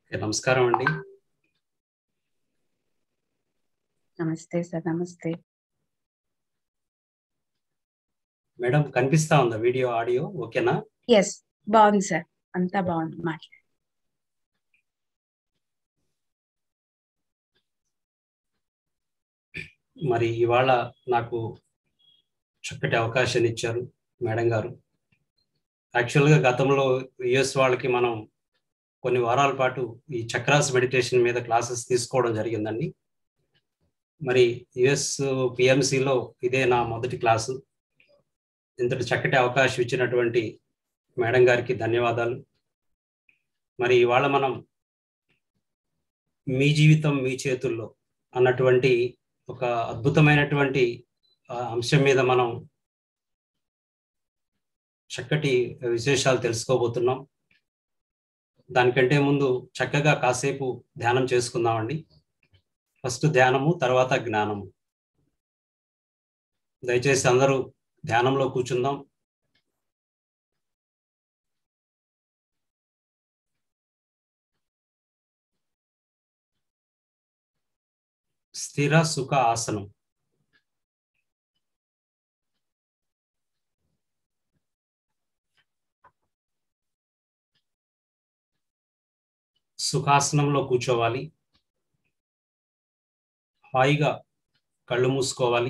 Okay, నమస్కారం అండి నమస్తే సార్ నమస్తే మేడం కనిపిస్తా ఉందా వీడియో ఆడియో ఓకేనా ఎస్ బాగుంది సార్ అంతా బాగుంది మాట్లాడు మరి ఇవాళ నాకు చక్కటి అవకాశాన్ని ఇచ్చారు మేడం గారు యాక్చువల్గా గతంలో యుఎస్ వాళ్ళకి మనం కొన్ని వారాల పాటు ఈ చక్రాస్ మెడిటేషన్ మీద క్లాసెస్ తీసుకోవడం జరిగిందండి మరి యుఎస్ పిఎంసిలో ఇదే నా మొదటి క్లాసు ఇంతటి చక్కటి అవకాశం ఇచ్చినటువంటి మేడం గారికి ధన్యవాదాలు మరి ఇవాళ మనం మీ జీవితం మీ చేతుల్లో అన్నటువంటి ఒక అద్భుతమైనటువంటి ఆ, అంశం మీద మనం చక్కటి విశేషాలు తెలుసుకోబోతున్నాం దానికంటే ముందు చక్కగా కాసేపు ధ్యానం చేసుకుందామండి ఫస్ట్ ధ్యానము తర్వాత జ్ఞానము దయచేసి అందరూ ధ్యానంలో కూర్చుందాం స్థిర సుఖ ఆసనం సుఖాసనంలో కూర్చోవాలి హాయిగా కళ్ళు మూసుకోవాలి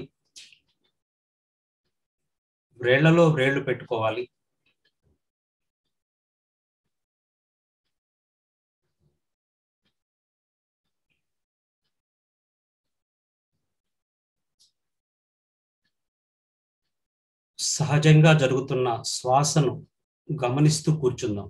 వ్రేళ్లలో వ్రేళ్లు పెట్టుకోవాలి సహజంగా జరుగుతున్న శ్వాసను గమనిస్తూ కూర్చుందాం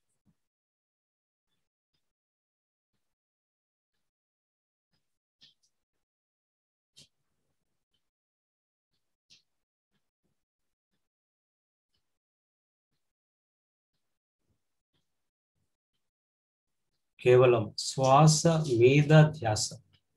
కేవలం శ్వాస మీద ధ్యాస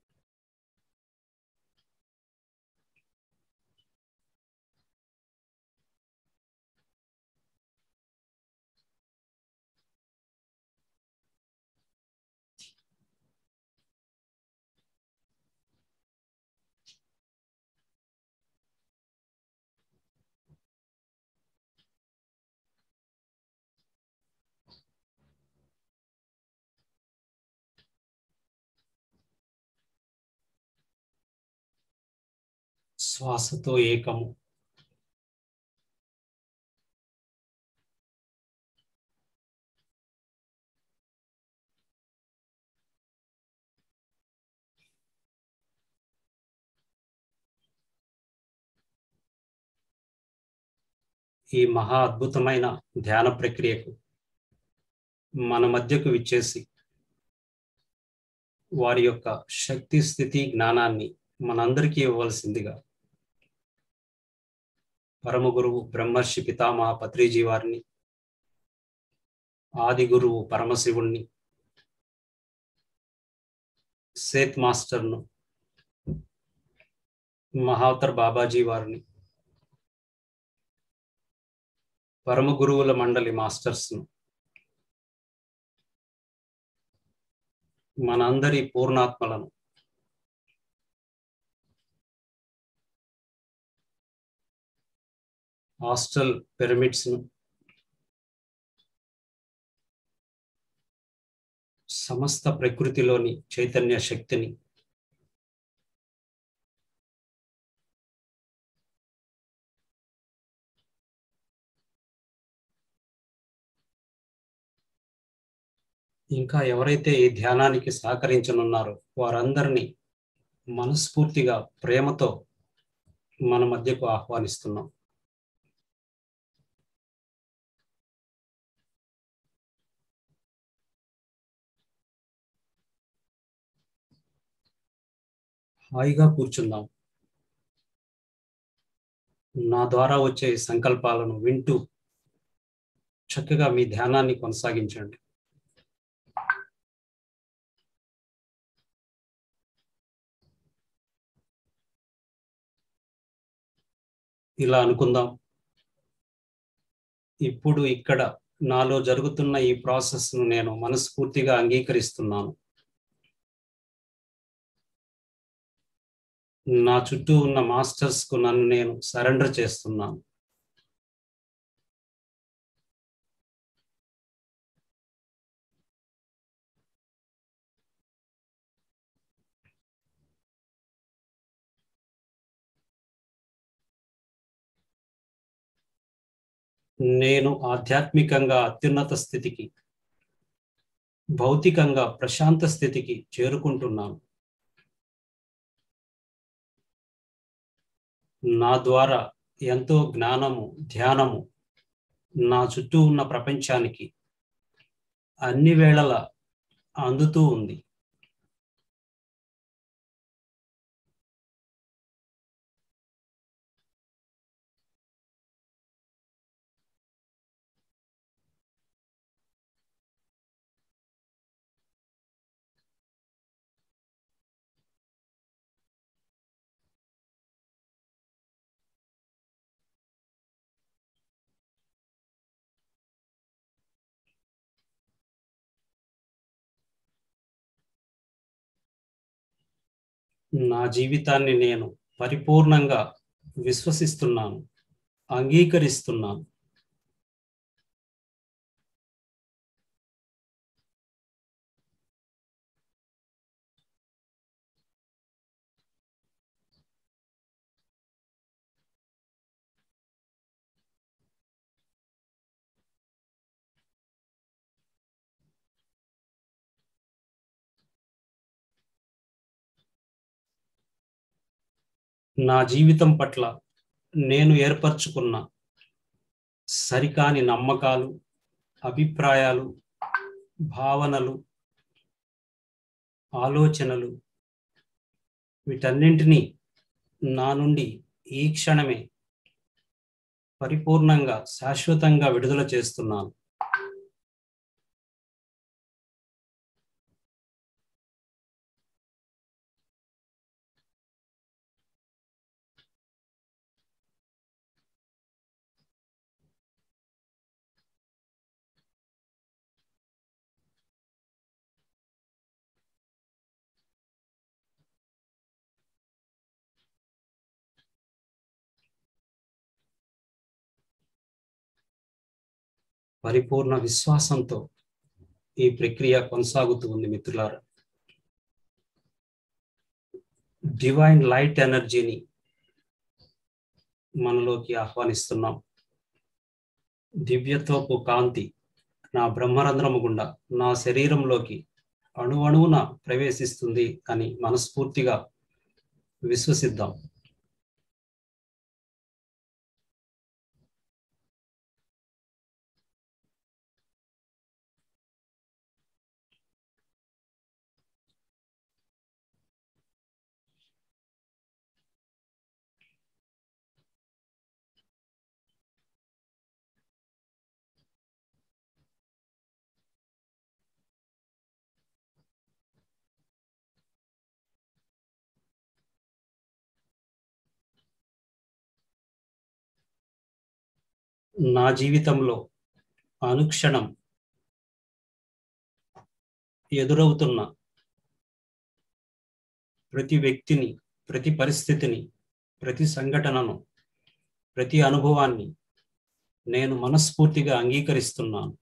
శ్వాసతో ఏకము ఈ మహా అద్భుతమైన ధ్యాన ప్రక్రియకు మన మధ్యకు విచ్చేసి వారి యొక్క శక్తి స్థితి జ్ఞానాన్ని మనందరికీ ఇవ్వవలసిందిగా పరమ గురువు బ్రహ్మర్షి పితామహ పత్రిజీ వారిని ఆది గురువు పరమశివుణ్ణి సేత్ మాస్టర్ను మహావతర్ బాబాజీ వారిని పరమ గురువుల మండలి మాస్టర్స్ను మనందరి పూర్ణాత్మలను హాస్టల్ పిరమిడ్స్ను సమస్త ప్రకృతిలోని చైతన్య శక్తిని ఇంకా ఎవరైతే ఈ ధ్యానానికి సహకరించనున్నారో వారందరినీ మనస్ఫూర్తిగా ప్రేమతో మన మధ్యకు ఆహ్వానిస్తున్నాం హాయిగా కూర్చుందాం నా ద్వారా వచ్చే సంకల్పాలను వింటూ చక్కగా మీ ధ్యానాన్ని కొనసాగించండి ఇలా అనుకుందాం ఇప్పుడు ఇక్కడ నాలో జరుగుతున్న ఈ ప్రాసెస్ను నేను మనస్ఫూర్తిగా అంగీకరిస్తున్నాను నా చుట్టూ ఉన్న మాస్టర్స్కు నన్ను నేను సరెండర్ చేస్తున్నాను నేను ఆధ్యాత్మికంగా అత్యున్నత స్థితికి భౌతికంగా ప్రశాంత స్థితికి చేరుకుంటున్నాను నా ద్వారా ఎంతో జ్ఞానము ధ్యానము నా చుట్టూ ఉన్న ప్రపంచానికి అన్ని వేళల అందుతూ ఉంది నా జీవితాన్ని నేను పరిపూర్ణంగా విశ్వసిస్తున్నాను అంగీకరిస్తున్నాను నా జీవితం పట్ల నేను ఏర్పరచుకున్న సరికాని నమ్మకాలు అభిప్రాయాలు భావనలు ఆలోచనలు వీటన్నింటినీ నా నుండి ఈ క్షణమే పరిపూర్ణంగా శాశ్వతంగా విడుదల చేస్తున్నాను పరిపూర్ణ విశ్వాసంతో ఈ ప్రక్రియ కొనసాగుతూ ఉంది మిత్రులారా డివైన్ లైట్ ఎనర్జీని మనలోకి ఆహ్వానిస్తున్నాం దివ్యత్వపు కాంతి నా బ్రహ్మరంధ్రము గుండా నా శరీరంలోకి అణువణువున ప్రవేశిస్తుంది అని మనస్ఫూర్తిగా విశ్వసిద్దాం నా జీవితంలో అనుక్షణం ఎదురవుతున్న ప్రతి వ్యక్తిని ప్రతి పరిస్థితిని ప్రతి సంఘటనను ప్రతి అనుభవాన్ని నేను మనస్ఫూర్తిగా అంగీకరిస్తున్నాను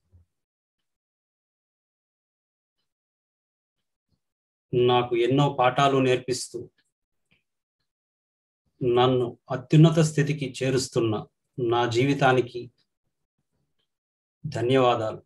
నాకు ఎన్నో పాఠాలు నేర్పిస్తూ నన్ను అత్యున్నత స్థితికి చేరుస్తున్న నా జీవితానికి ధన్యవాదాలు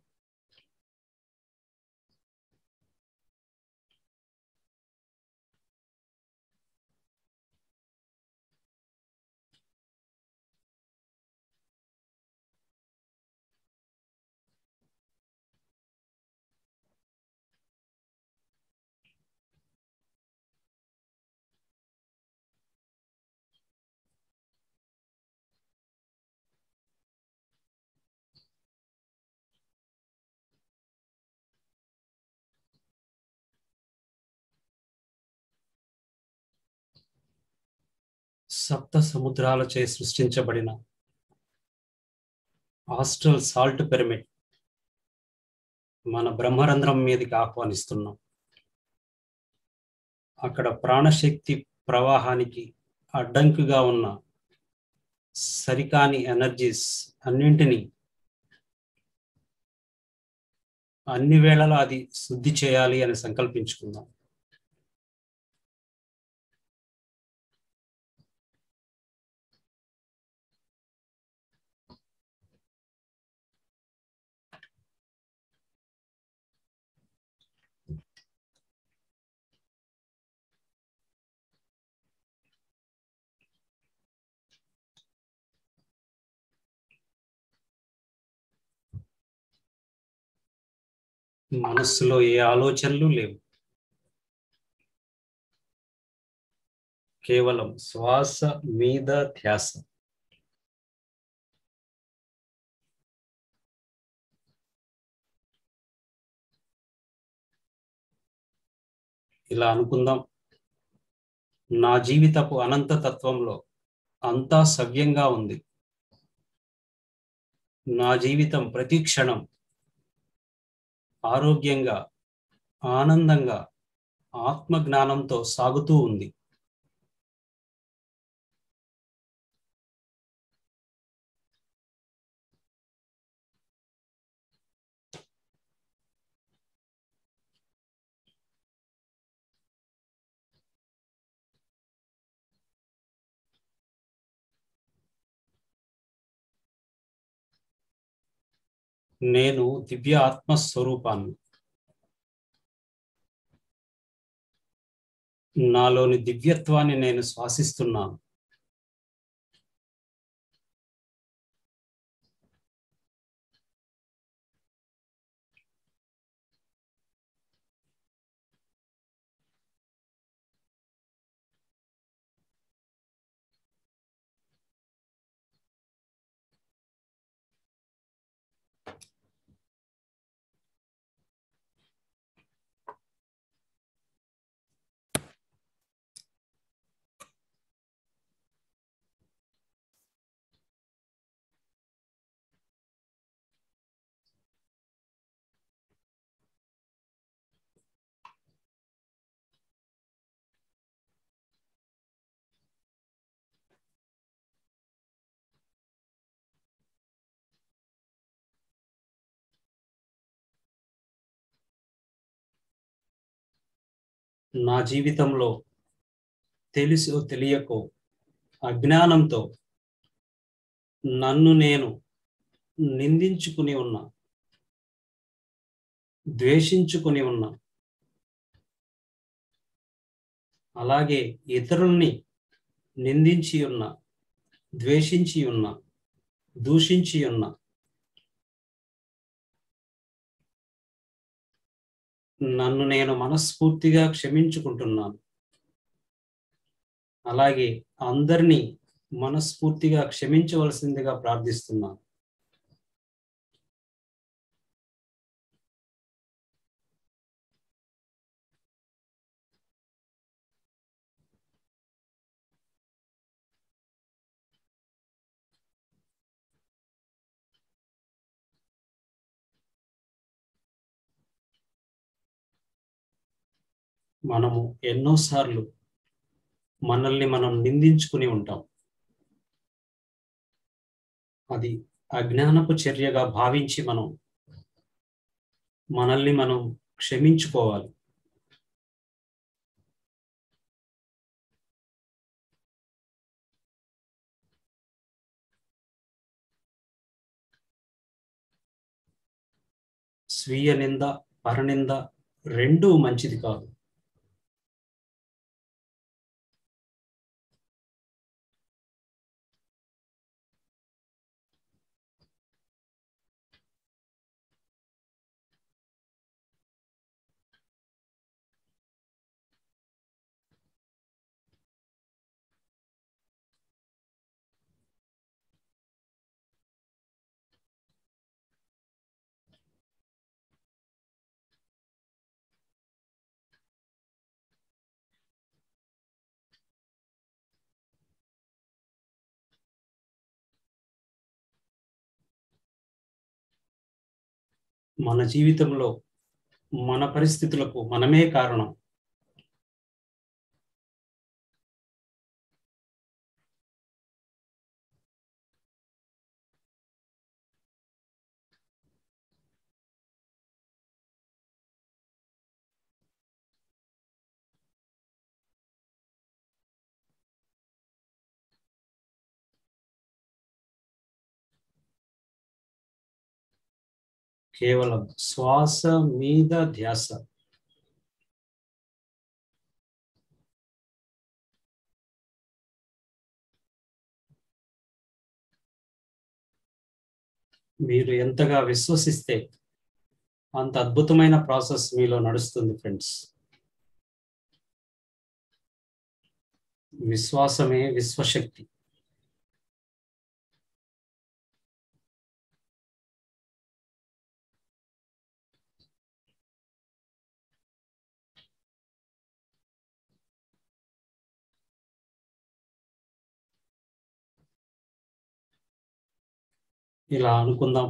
సప్త సముద్రాలచే సృష్టించబడిన హాస్టల్ సాల్ట్ పిరమిడ్ మన బ్రహ్మరంధ్రం మీదకి ఆహ్వానిస్తున్నాం అక్కడ ప్రాణశక్తి ప్రవాహానికి అడ్డంకుగా ఉన్న సరికాని ఎనర్జీస్ అన్నింటినీ అన్ని వేళలా అది శుద్ధి చేయాలి అని సంకల్పించుకుందాం మనస్సులో ఏ ఆలోచనలు లేవు కేవలం శ్వాస మీద ధ్యాస ఇలా అనుకుందాం నా జీవితపు అనంత తత్వంలో అంతా సవ్యంగా ఉంది నా జీవితం ప్రతి క్షణం ఆరోగ్యంగా ఆనందంగా ఆత్మజ్ఞానంతో సాగుతూ ఉంది నేను దివ్య ఆత్మస్వరూపాన్ని నాలోని దివ్యత్వాన్ని నేను శ్వాసిస్తున్నాను నా జీవితంలో తెలుసో తెలియకో అజ్ఞానంతో నన్ను నేను నిందించుకుని ఉన్నా ద్వేషించుకుని ఉన్నా అలాగే ఇతరుల్ని నిందించి ఉన్న ద్వేషించి ఉన్న దూషించి ఉన్న నన్ను నేను మనస్ఫూర్తిగా క్షమించుకుంటున్నాను అలాగే అందరినీ మనస్ఫూర్తిగా క్షమించవలసిందిగా ప్రార్థిస్తున్నాను మనము ఎన్నోసార్లు మనల్ని మనం నిందించుకుని ఉంటాం అది అజ్ఞానపు చర్యగా భావించి మనం మనల్ని మనం క్షమించుకోవాలి స్వీయ నింద పరనింద రెండూ మంచిది కాదు మన జీవితంలో మన పరిస్థితులకు మనమే కారణం కేవలం శ్వాస మీద ధ్యాస మీరు ఎంతగా విశ్వసిస్తే అంత అద్భుతమైన ప్రాసెస్ మీలో నడుస్తుంది ఫ్రెండ్స్ విశ్వాసమే విశ్వశక్తి ఇలా అనుకుందాం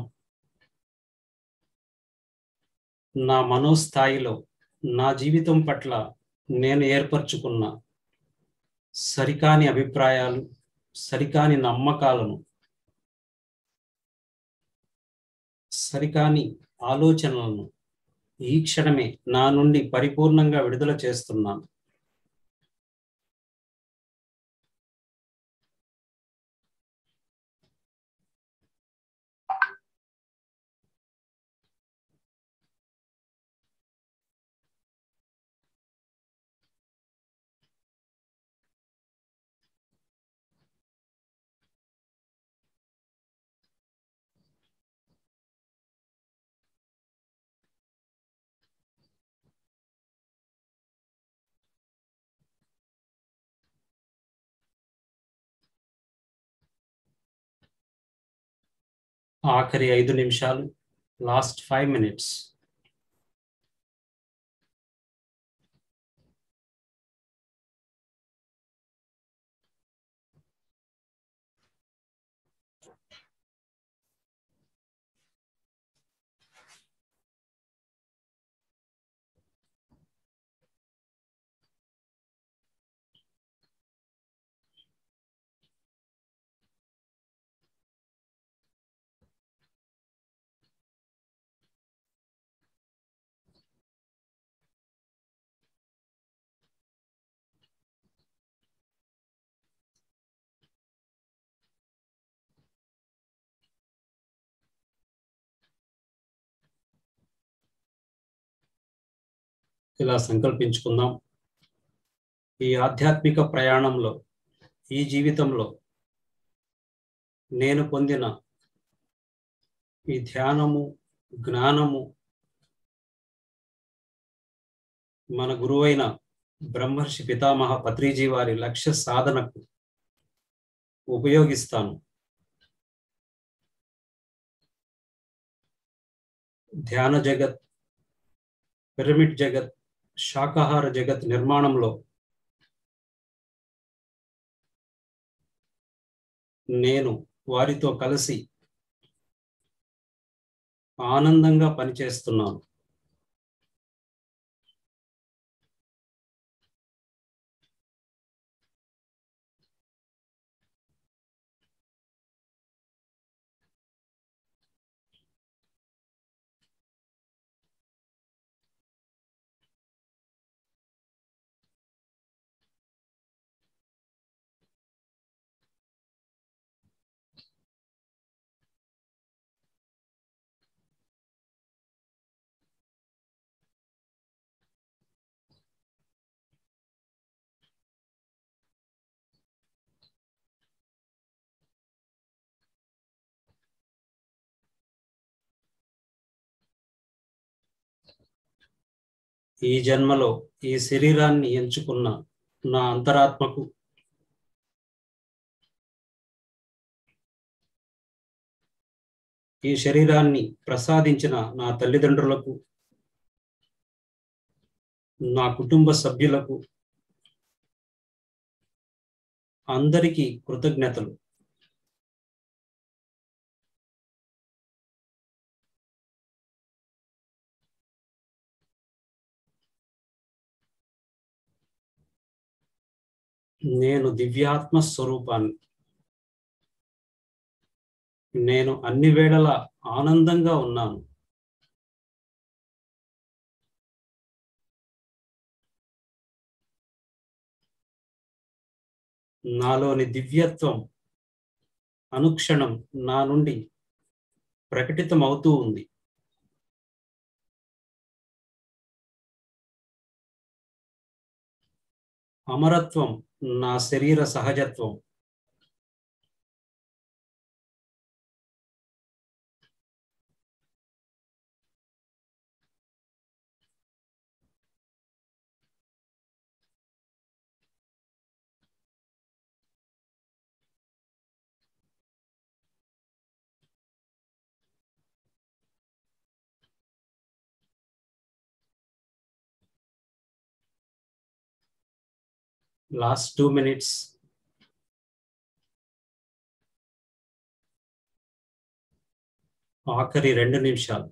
నా మనోస్థాయిలో నా జీవితం పట్ల నేను ఏర్పరచుకున్న సరికాని అభిప్రాయాలు సరికాని నమ్మకాలను సరికాని ఆలోచనలను ఈ క్షణమే నా నుండి పరిపూర్ణంగా విడుదల చేస్తున్నాను ఆఖరి ఐదు నిమిషాలు లాస్ట్ ఫైవ్ మినిట్స్ ఇలా సంకల్పించుకుందాం ఈ ఆధ్యాత్మిక ప్రయాణంలో ఈ జీవితంలో నేను పొందిన ఈ ధ్యానము జ్ఞానము మన గురువైన బ్రహ్మర్షి పితామహ పత్రిజీ వారి లక్ష్య సాధనకు ఉపయోగిస్తాను ధ్యాన జగత్ పిరమిడ్ జగత్ శాకాహార జగత్ నిర్మాణంలో నేను వారితో కలిసి ఆనందంగా పనిచేస్తున్నాను ఈ జన్మలో ఈ శరీరాన్ని ఎంచుకున్న నా అంతరాత్మకు ఈ శరీరాన్ని ప్రసాదించిన నా తల్లిదండ్రులకు నా కుటుంబ సభ్యులకు అందరికీ కృతజ్ఞతలు నేను దివ్యాత్మ స్వరూపాన్ని నేను అన్ని వేళల ఆనందంగా ఉన్నాను నాలోని దివ్యత్వం అనుక్షణం నా నుండి ప్రకటితమవుతూ ఉంది అమరత్వం నా శరీర సహజత్వం లాస్ట్ టూ మినిట్స్ ఆఖరి రెండు నిమిషాలు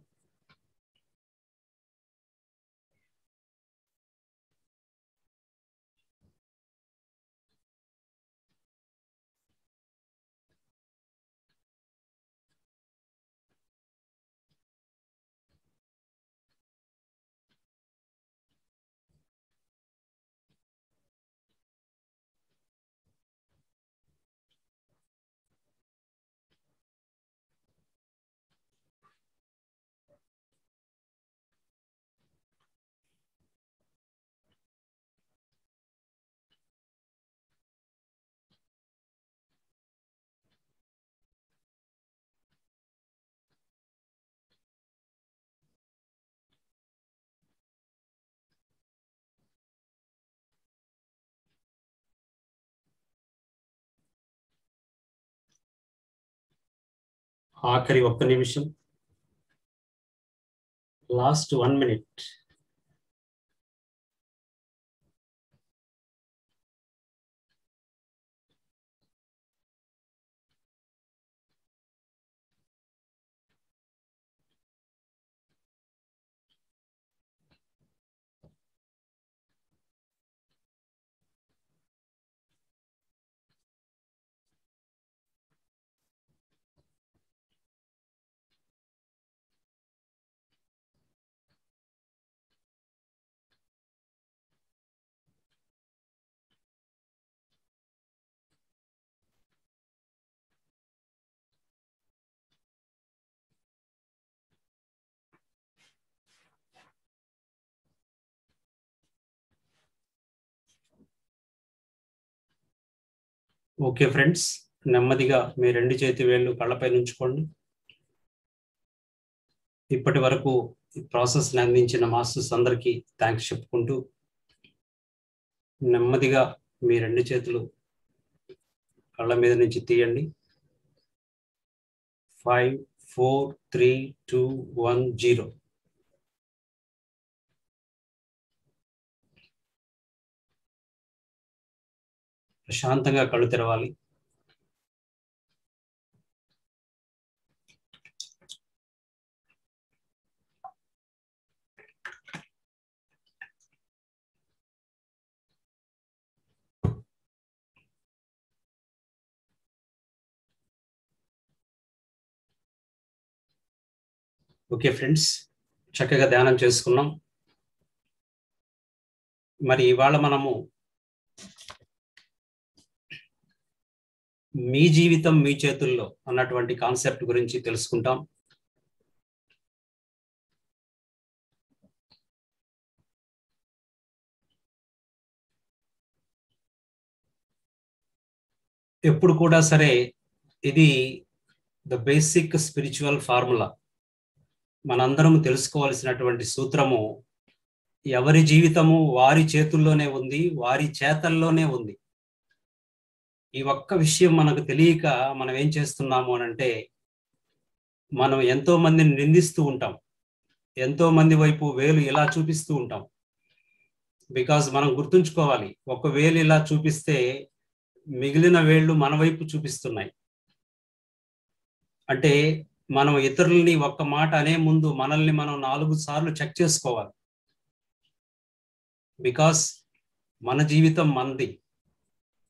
ఆఖరి ఒక్క నిమిషం last one minute okay friends నెమ్మదిగా మీ రెండు చేతి వేళ్ళు కళ్ళపై ఉంచుకోండి ఇప్పటి వరకు ఈ ప్రాసెస్ని అందించిన మాస్టర్స్ అందరికీ థ్యాంక్స్ చెప్పుకుంటూ నెమ్మదిగా మీ రెండు చేతులు కళ్ళ మీద నుంచి తీయండి five four three two one zero ప్రశాంతంగా కళ్ళు తెరవాలి ఓకే ఫ్రెండ్స్ చక్కగా ధ్యానం చేసుకున్నాం మరి ఇవాళ మనము మీ జీవితం మీ చేతుల్లో అన్నటువంటి కాన్సెప్ట్ గురించి తెలుసుకుంటాం ఎప్పుడు కూడా సరే ఇది ద బేసిక్ స్పిరిచువల్ ఫార్ములా మనందరం తెలుసుకోవాల్సినటువంటి సూత్రము ఎవరి జీవితము వారి చేతుల్లోనే ఉంది వారి చేతల్లోనే ఉంది ఈ ఒక్క విషయం మనకు తెలియక మనం ఏం చేస్తున్నాము అని అంటే మనం ఎంతో మందిని నిందిస్తూ ఉంటాం ఎంతో మంది వైపు వేలు ఇలా చూపిస్తూ ఉంటాం బికాజ్ మనం గుర్తుంచుకోవాలి ఒక వేలు ఇలా చూపిస్తే మిగిలిన వేళ్ళు మన వైపు చూపిస్తున్నాయి అంటే మనం ఇతరులని ఒక్క మాట అనే ముందు మనల్ని మనం నాలుగు సార్లు చెక్ చేసుకోవాలి బికాస్ మన జీవితం మనది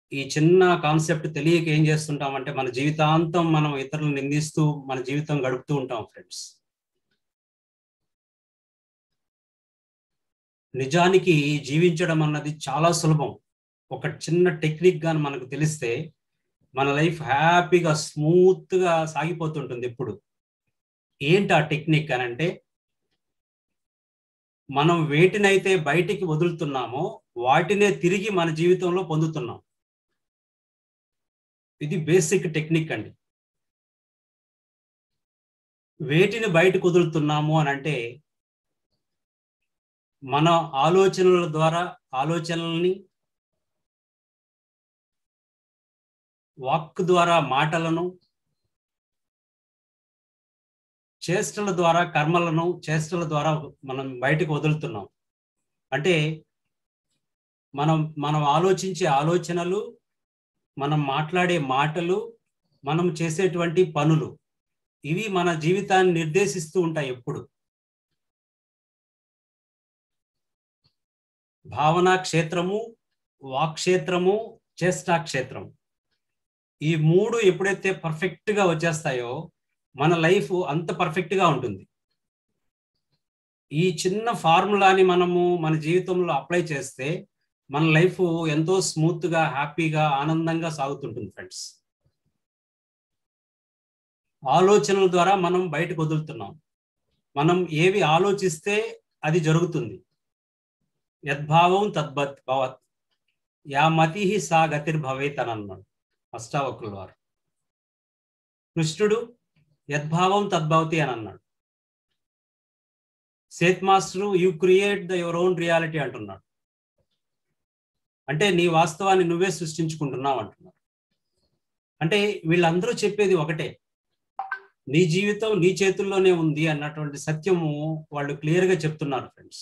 ఈ చిన్న కాన్సెప్ట్ తెలియక ఏం చేస్తుంటామంటే మన జీవితాంతం మనం ఇతరులను నిందిస్తూ మన జీవితం గడుపుతూ ఉంటాం ఫ్రెండ్స్ నిజానికి జీవించడం అన్నది చాలా సులభం ఒక చిన్న టెక్నిక్ గాని మనకు తెలిస్తే మన లైఫ్ హ్యాపీగా స్మూత్ గా సాగిపోతుంటుంది ఎప్పుడు ఏంటి ఆ టెక్నిక్ అని అంటే మనం వేటినైతే బయటికి వదులుతున్నామో వాటినే తిరిగి మన జీవితంలో పొందుతున్నాం ఇది బేసిక్ టెక్నిక్ అండి వేటిని బయటకు వదులుతున్నాము అని అంటే మన ఆలోచనల ద్వారా ఆలోచనల్ని వాక్ ద్వారా మాటలను చేష్టల ద్వారా కర్మలను చేష్టల ద్వారా మనం బయటకు వదులుతున్నాం అంటే మనం మనం ఆలోచించే ఆలోచనలు మనం మాట్లాడే మాటలు మనం చేసేటువంటి పనులు ఇవి మన జీవితాన్ని నిర్దేశిస్తూ ఉంటాయి ఎప్పుడు భావనా క్షేత్రము వాక్షేత్రము చేష్టా క్షేత్రం ఈ మూడు ఎప్పుడైతే పర్ఫెక్ట్ గా వచ్చేస్తాయో మన లైఫ్ అంత పర్ఫెక్ట్ గా ఉంటుంది ఈ చిన్న ఫార్ములాని మనము మన జీవితంలో అప్లై చేస్తే మన లైఫ్ ఎంతో స్మూత్ గా హ్యాపీగా ఆనందంగా సాగుతుంటుంది ఫ్రెండ్స్ ఆలోచనల ద్వారా మనం బయటకు వదులుతున్నాం మనం ఏవి ఆలోచిస్తే అది జరుగుతుంది యద్భావం తద్భత్ భవత్ యా మతి సా గతిర్భవేత్ అని అన్నాడు అష్టావకుల వారు కృష్ణుడు యద్భావం తద్భవతి అని అన్నాడు Seth master you create the your own reality అంటున్నాడు అంటే నీ వాస్తవాన్ని నువ్వే సృష్టించుకుంటున్నావు అంటున్నారు అంటే వీళ్ళందరూ చెప్పేది ఒకటే నీ జీవితం నీ చేతుల్లోనే ఉంది అన్నటువంటి సత్యము వాళ్ళు క్లియర్గా చెప్తున్నారు ఫ్రెండ్స్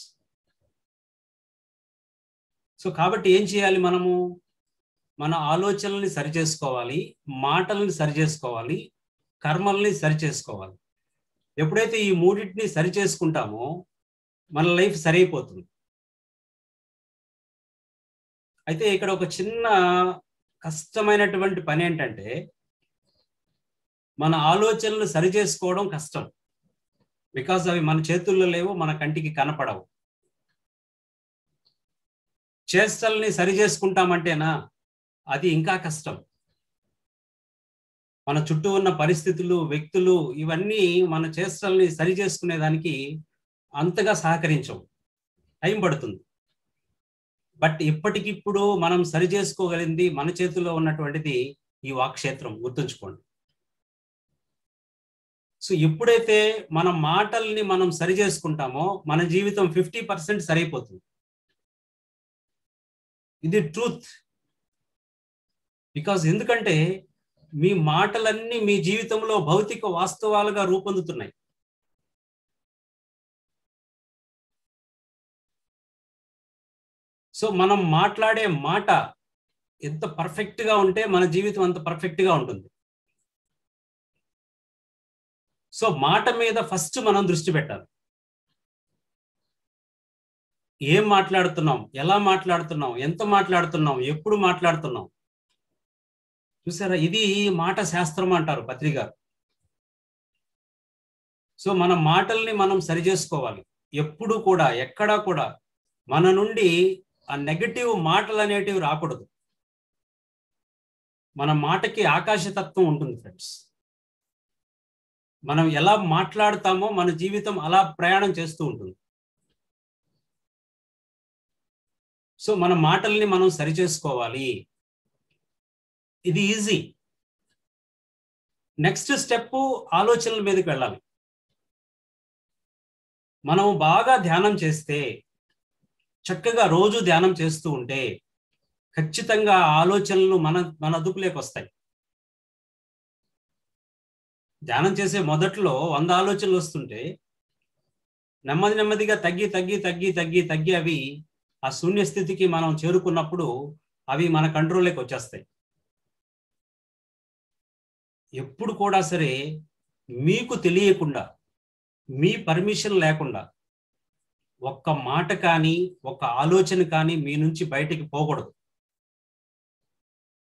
సో కాబట్టి ఏం చేయాలి మనము మన ఆలోచనల్ని సరిచేసుకోవాలి మాటల్ని సరిచేసుకోవాలి కర్మల్ని సరిచేసుకోవాలి ఎప్పుడైతే ఈ మూడింటిని సరి చేసుకుంటామో మన లైఫ్ సరైపోతుంది అయితే ఇక్కడ ఒక చిన్న కష్టమైనటువంటి పని ఏంటంటే మన ఆలోచనలు సరి చేసుకోవడం కష్టం బికాజ్ అవి మన చేతుల్లో లేవు మన కంటికి కనపడవు చేష్టల్ని సరి చేసుకుంటామంటేనా అది ఇంకా కష్టం మన చుట్టూ ఉన్న పరిస్థితులు వ్యక్తులు ఇవన్నీ మన చేష్టల్ని సరి చేసుకునేదానికి అంతగా సహకరించవు టైం పడుతుంది బట్ ఇప్పటికిప్పుడు మనం సరి చేసుకోగలిగింది మన చేతుల్లో ఉన్నటువంటిది ఈ వాక్షేత్రం గుర్తుంచుకోండి సో ఎప్పుడైతే మన మాటల్ని మనం సరి చేసుకుంటామో మన జీవితం ఫిఫ్టీ పర్సెంట్ సరైపోతుంది ఇది ట్రూత్ బికాజ్ ఎందుకంటే మీ మాటలన్నీ మీ జీవితంలో భౌతిక వాస్తవాలుగా రూపొందుతున్నాయి సో మనం మాట్లాడే మాట ఎంత పర్ఫెక్ట్ గా ఉంటే మన జీవితం అంత పర్ఫెక్ట్ గా ఉంటుంది సో మాట మీద ఫస్ట్ మనం దృష్టి పెట్టాలి ఏం మాట్లాడుతున్నాం ఎలా మాట్లాడుతున్నాం ఎంత మాట్లాడుతున్నాం ఎప్పుడు మాట్లాడుతున్నాం చూసారా ఇది మాట శాస్త్రం అంటారు పత్రిక సో మన మాటల్ని మనం సరి చేసుకోవాలి ఎప్పుడు కూడా ఎక్కడా కూడా మన నుండి ఆ నెగటివ్ మాటలు అనేటివి రాకూడదు మన మాటకి ఆకాశతత్వం ఉంటుంది ఫ్రెండ్స్ మనం ఎలా మాట్లాడతామో మన జీవితం అలా ప్రయాణం చేస్తూ ఉంటుంది సో మన మాటల్ని మనం సరి చేసుకోవాలి ఇది ఈజీ నెక్స్ట్ స్టెప్ ఆలోచనల మీదకి వెళ్ళాలి మనం బాగా ధ్యానం చేస్తే చక్కగా రోజు ధ్యానం చేస్తూ ఉంటే ఖచ్చితంగా ఆలోచనలు మన మన అదుపులోకి వస్తాయి ధ్యానం చేసే మొదట్లో వంద ఆలోచనలు వస్తుంటే నెమ్మది నెమ్మదిగా తగ్గి తగ్గి తగ్గి తగ్గి తగ్గి అవి ఆ శూన్య స్థితికి మనం చేరుకున్నప్పుడు అవి మన కంట్రోల్లోకి వచ్చేస్తాయి ఎప్పుడు కూడా సరే మీకు తెలియకుండా మీ పర్మిషన్ లేకుండా ఒక్క మాట కానీ ఒక ఆలోచన కానీ మీ నుంచి బయటికి పోకూడదు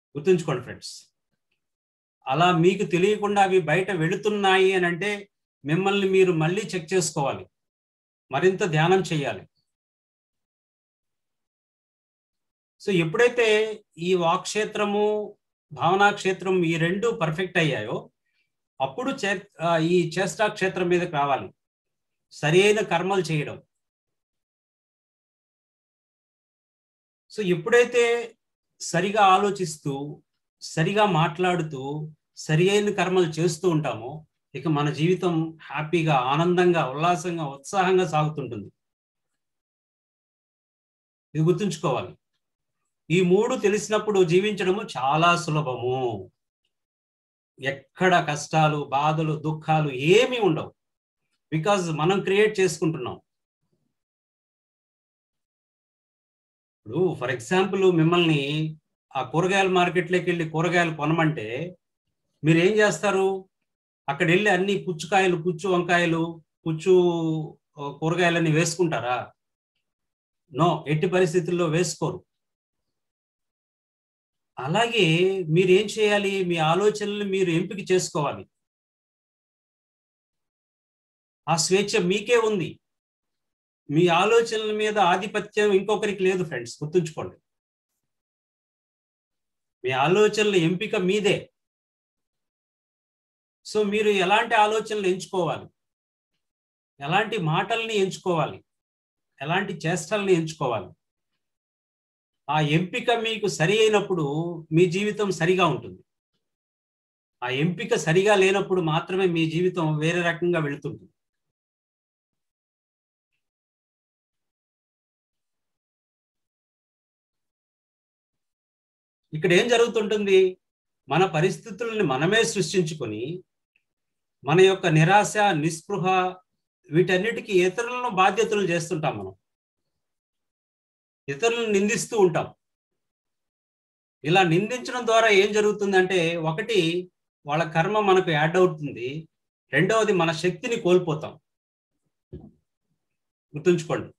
గుర్తుంచుకోండి ఫ్రెండ్స్ అలా మీకు తెలియకుండా అవి బయట వెళుతున్నాయి అని అంటే మిమ్మల్ని మీరు మళ్ళీ చెక్ చేసుకోవాలి మరింత ధ్యానం చేయాలి సో ఎప్పుడైతే ఈ వాక్క్షేత్రము భావనా క్షేత్రం ఈ రెండు పర్ఫెక్ట్ అయ్యాయో అప్పుడు చే ఈ చేష్టా క్షేత్రం మీదకి రావాలి సరి అయిన కర్మలు చేయడం సో ఎప్పుడైతే సరిగా ఆలోచిస్తూ సరిగా మాట్లాడుతూ సరి అయిన కర్మలు చేస్తూ ఉంటామో ఇక మన జీవితం హ్యాపీగా ఆనందంగా ఉల్లాసంగా ఉత్సాహంగా సాగుతుంటుంది ఇది గుర్తుంచుకోవాలి ఈ మూడు తెలిసినప్పుడు జీవించడము చాలా సులభము ఎక్కడ కష్టాలు బాధలు దుఃఖాలు ఏమీ ఉండవు బికాజ్ మనం క్రియేట్ చేసుకుంటున్నాం ఇప్పుడు ఫర్ ఎగ్జాంపుల్ మిమ్మల్ని ఆ కూరగాయల మార్కెట్లోకి వెళ్ళి కూరగాయలు కొనమంటే మీరు ఏం చేస్తారు అక్కడ వెళ్ళి అన్ని పుచ్చుకాయలు పుచ్చు వంకాయలు పుచ్చు కూరగాయలన్నీ వేసుకుంటారా నో ఎట్టి పరిస్థితుల్లో వేసుకోరు అలాగే మీరు ఏం చేయాలి మీ ఆలోచనలు మీరు ఎంపిక చేసుకోవాలి ఆ స్వేచ్ఛ మీకే ఉంది మీ ఆలోచనల మీద ఆధిపత్యం ఇంకొకరికి లేదు ఫ్రెండ్స్ గుర్తుంచుకోండి మీ ఆలోచనల ఎంపిక మీదే సో మీరు ఎలాంటి ఆలోచనలు ఎంచుకోవాలి ఎలాంటి మాటల్ని ఎంచుకోవాలి ఎలాంటి చేష్టల్ని ఎంచుకోవాలి ఆ ఎంపిక మీకు సరి అయినప్పుడు మీ జీవితం సరిగా ఉంటుంది ఆ ఎంపిక సరిగా లేనప్పుడు మాత్రమే మీ జీవితం వేరే రకంగా వెళుతుంటుంది ఇక్కడ ఏం జరుగుతుంటుంది మన పరిస్థితుల్ని మనమే సృష్టించుకొని మన యొక్క నిరాశ నిస్పృహ వీటన్నిటికీ ఇతరులను బాధ్యతలు చేస్తుంటాం మనం ఇతరులను నిందిస్తూ ఉంటాం ఇలా నిందించడం ద్వారా ఏం జరుగుతుందంటే ఒకటి వాళ్ళ కర్మ మనకు యాడ్ అవుతుంది రెండవది మన శక్తిని కోల్పోతాం గుర్తుంచుకోండి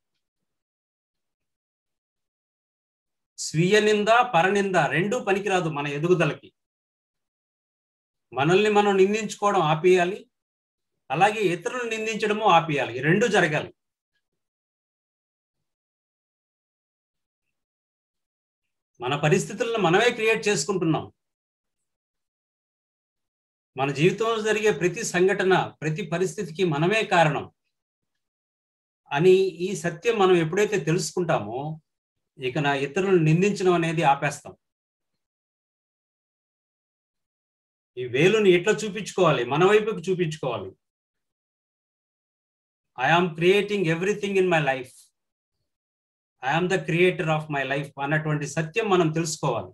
స్వీయ నింద పరనింద రెండూ పనికిరాదు మన ఎదుగుదలకి మనల్ని మనం నిందించుకోవడం ఆపేయాలి అలాగే ఇతరులను నిందించడము ఆపేయాలి ఈ రెండు జరగాలి మన పరిస్థితులను మనమే క్రియేట్ చేసుకుంటున్నాం మన జీవితంలో జరిగే ప్రతి సంఘటన ప్రతి పరిస్థితికి మనమే కారణం అని ఈ సత్యం మనం ఎప్పుడైతే తెలుసుకుంటామో ఇక నా ఇతరులను నిందించడం అనేది ఆపేస్తాం ఈ వేలుని ఎట్లా చూపించుకోవాలి మన వైపుకి చూపించుకోవాలి I am creating everything in my life I am the creator of my life అన్నటువంటి సత్యం మనం తెలుసుకోవాలి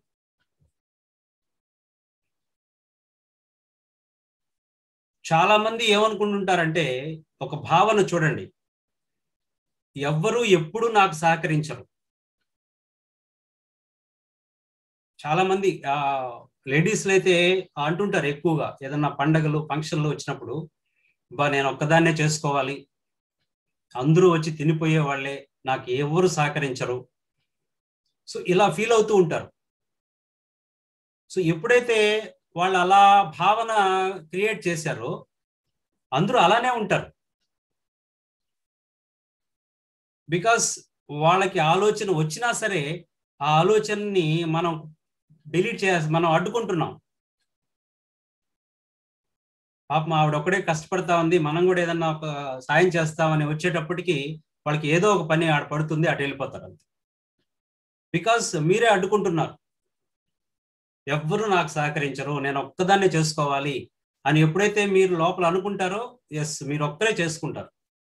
చాలా మంది ఏమనుకుంటుంటారంటే ఒక భావన చూడండి ఎవ్వరూ ఎప్పుడు నాకు సహకరించరు చాలా మంది ఆ లేడీస్లు అయితే అంటుంటారు ఎక్కువగా ఏదన్నా పండగలు ఫంక్షన్లు వచ్చినప్పుడు బా నేను ఒక్కదాన్నే చేసుకోవాలి అందరూ వచ్చి తినిపోయే వాళ్ళే నాకు ఎవరు సహకరించరు సో ఇలా ఫీల్ అవుతూ ఉంటారు సో ఎప్పుడైతే వాళ్ళు అలా భావన క్రియేట్ చేశారో అందరూ అలానే ఉంటారు బికాస్ వాళ్ళకి ఆలోచన వచ్చినా సరే ఆ ఆలోచనని మనం డిలీట్ చేయాల్సి మనం అడ్డుకుంటున్నాం పాపం ఆవిడ ఒక్కడే కష్టపడతా ఉంది మనం కూడా ఏదన్నా ఒక సాయం చేస్తామని వచ్చేటప్పటికి వాళ్ళకి ఏదో ఒక పని ఆడ పడుతుంది అటు వెళ్ళిపోతారు అంతే బికాస్ మీరే అడ్డుకుంటున్నారు ఎవ్వరు నాకు సహకరించరు నేను ఒక్కదాన్నే చేసుకోవాలి అని ఎప్పుడైతే మీరు లోపల అనుకుంటారో ఎస్ మీరు ఒక్కరే చేసుకుంటారు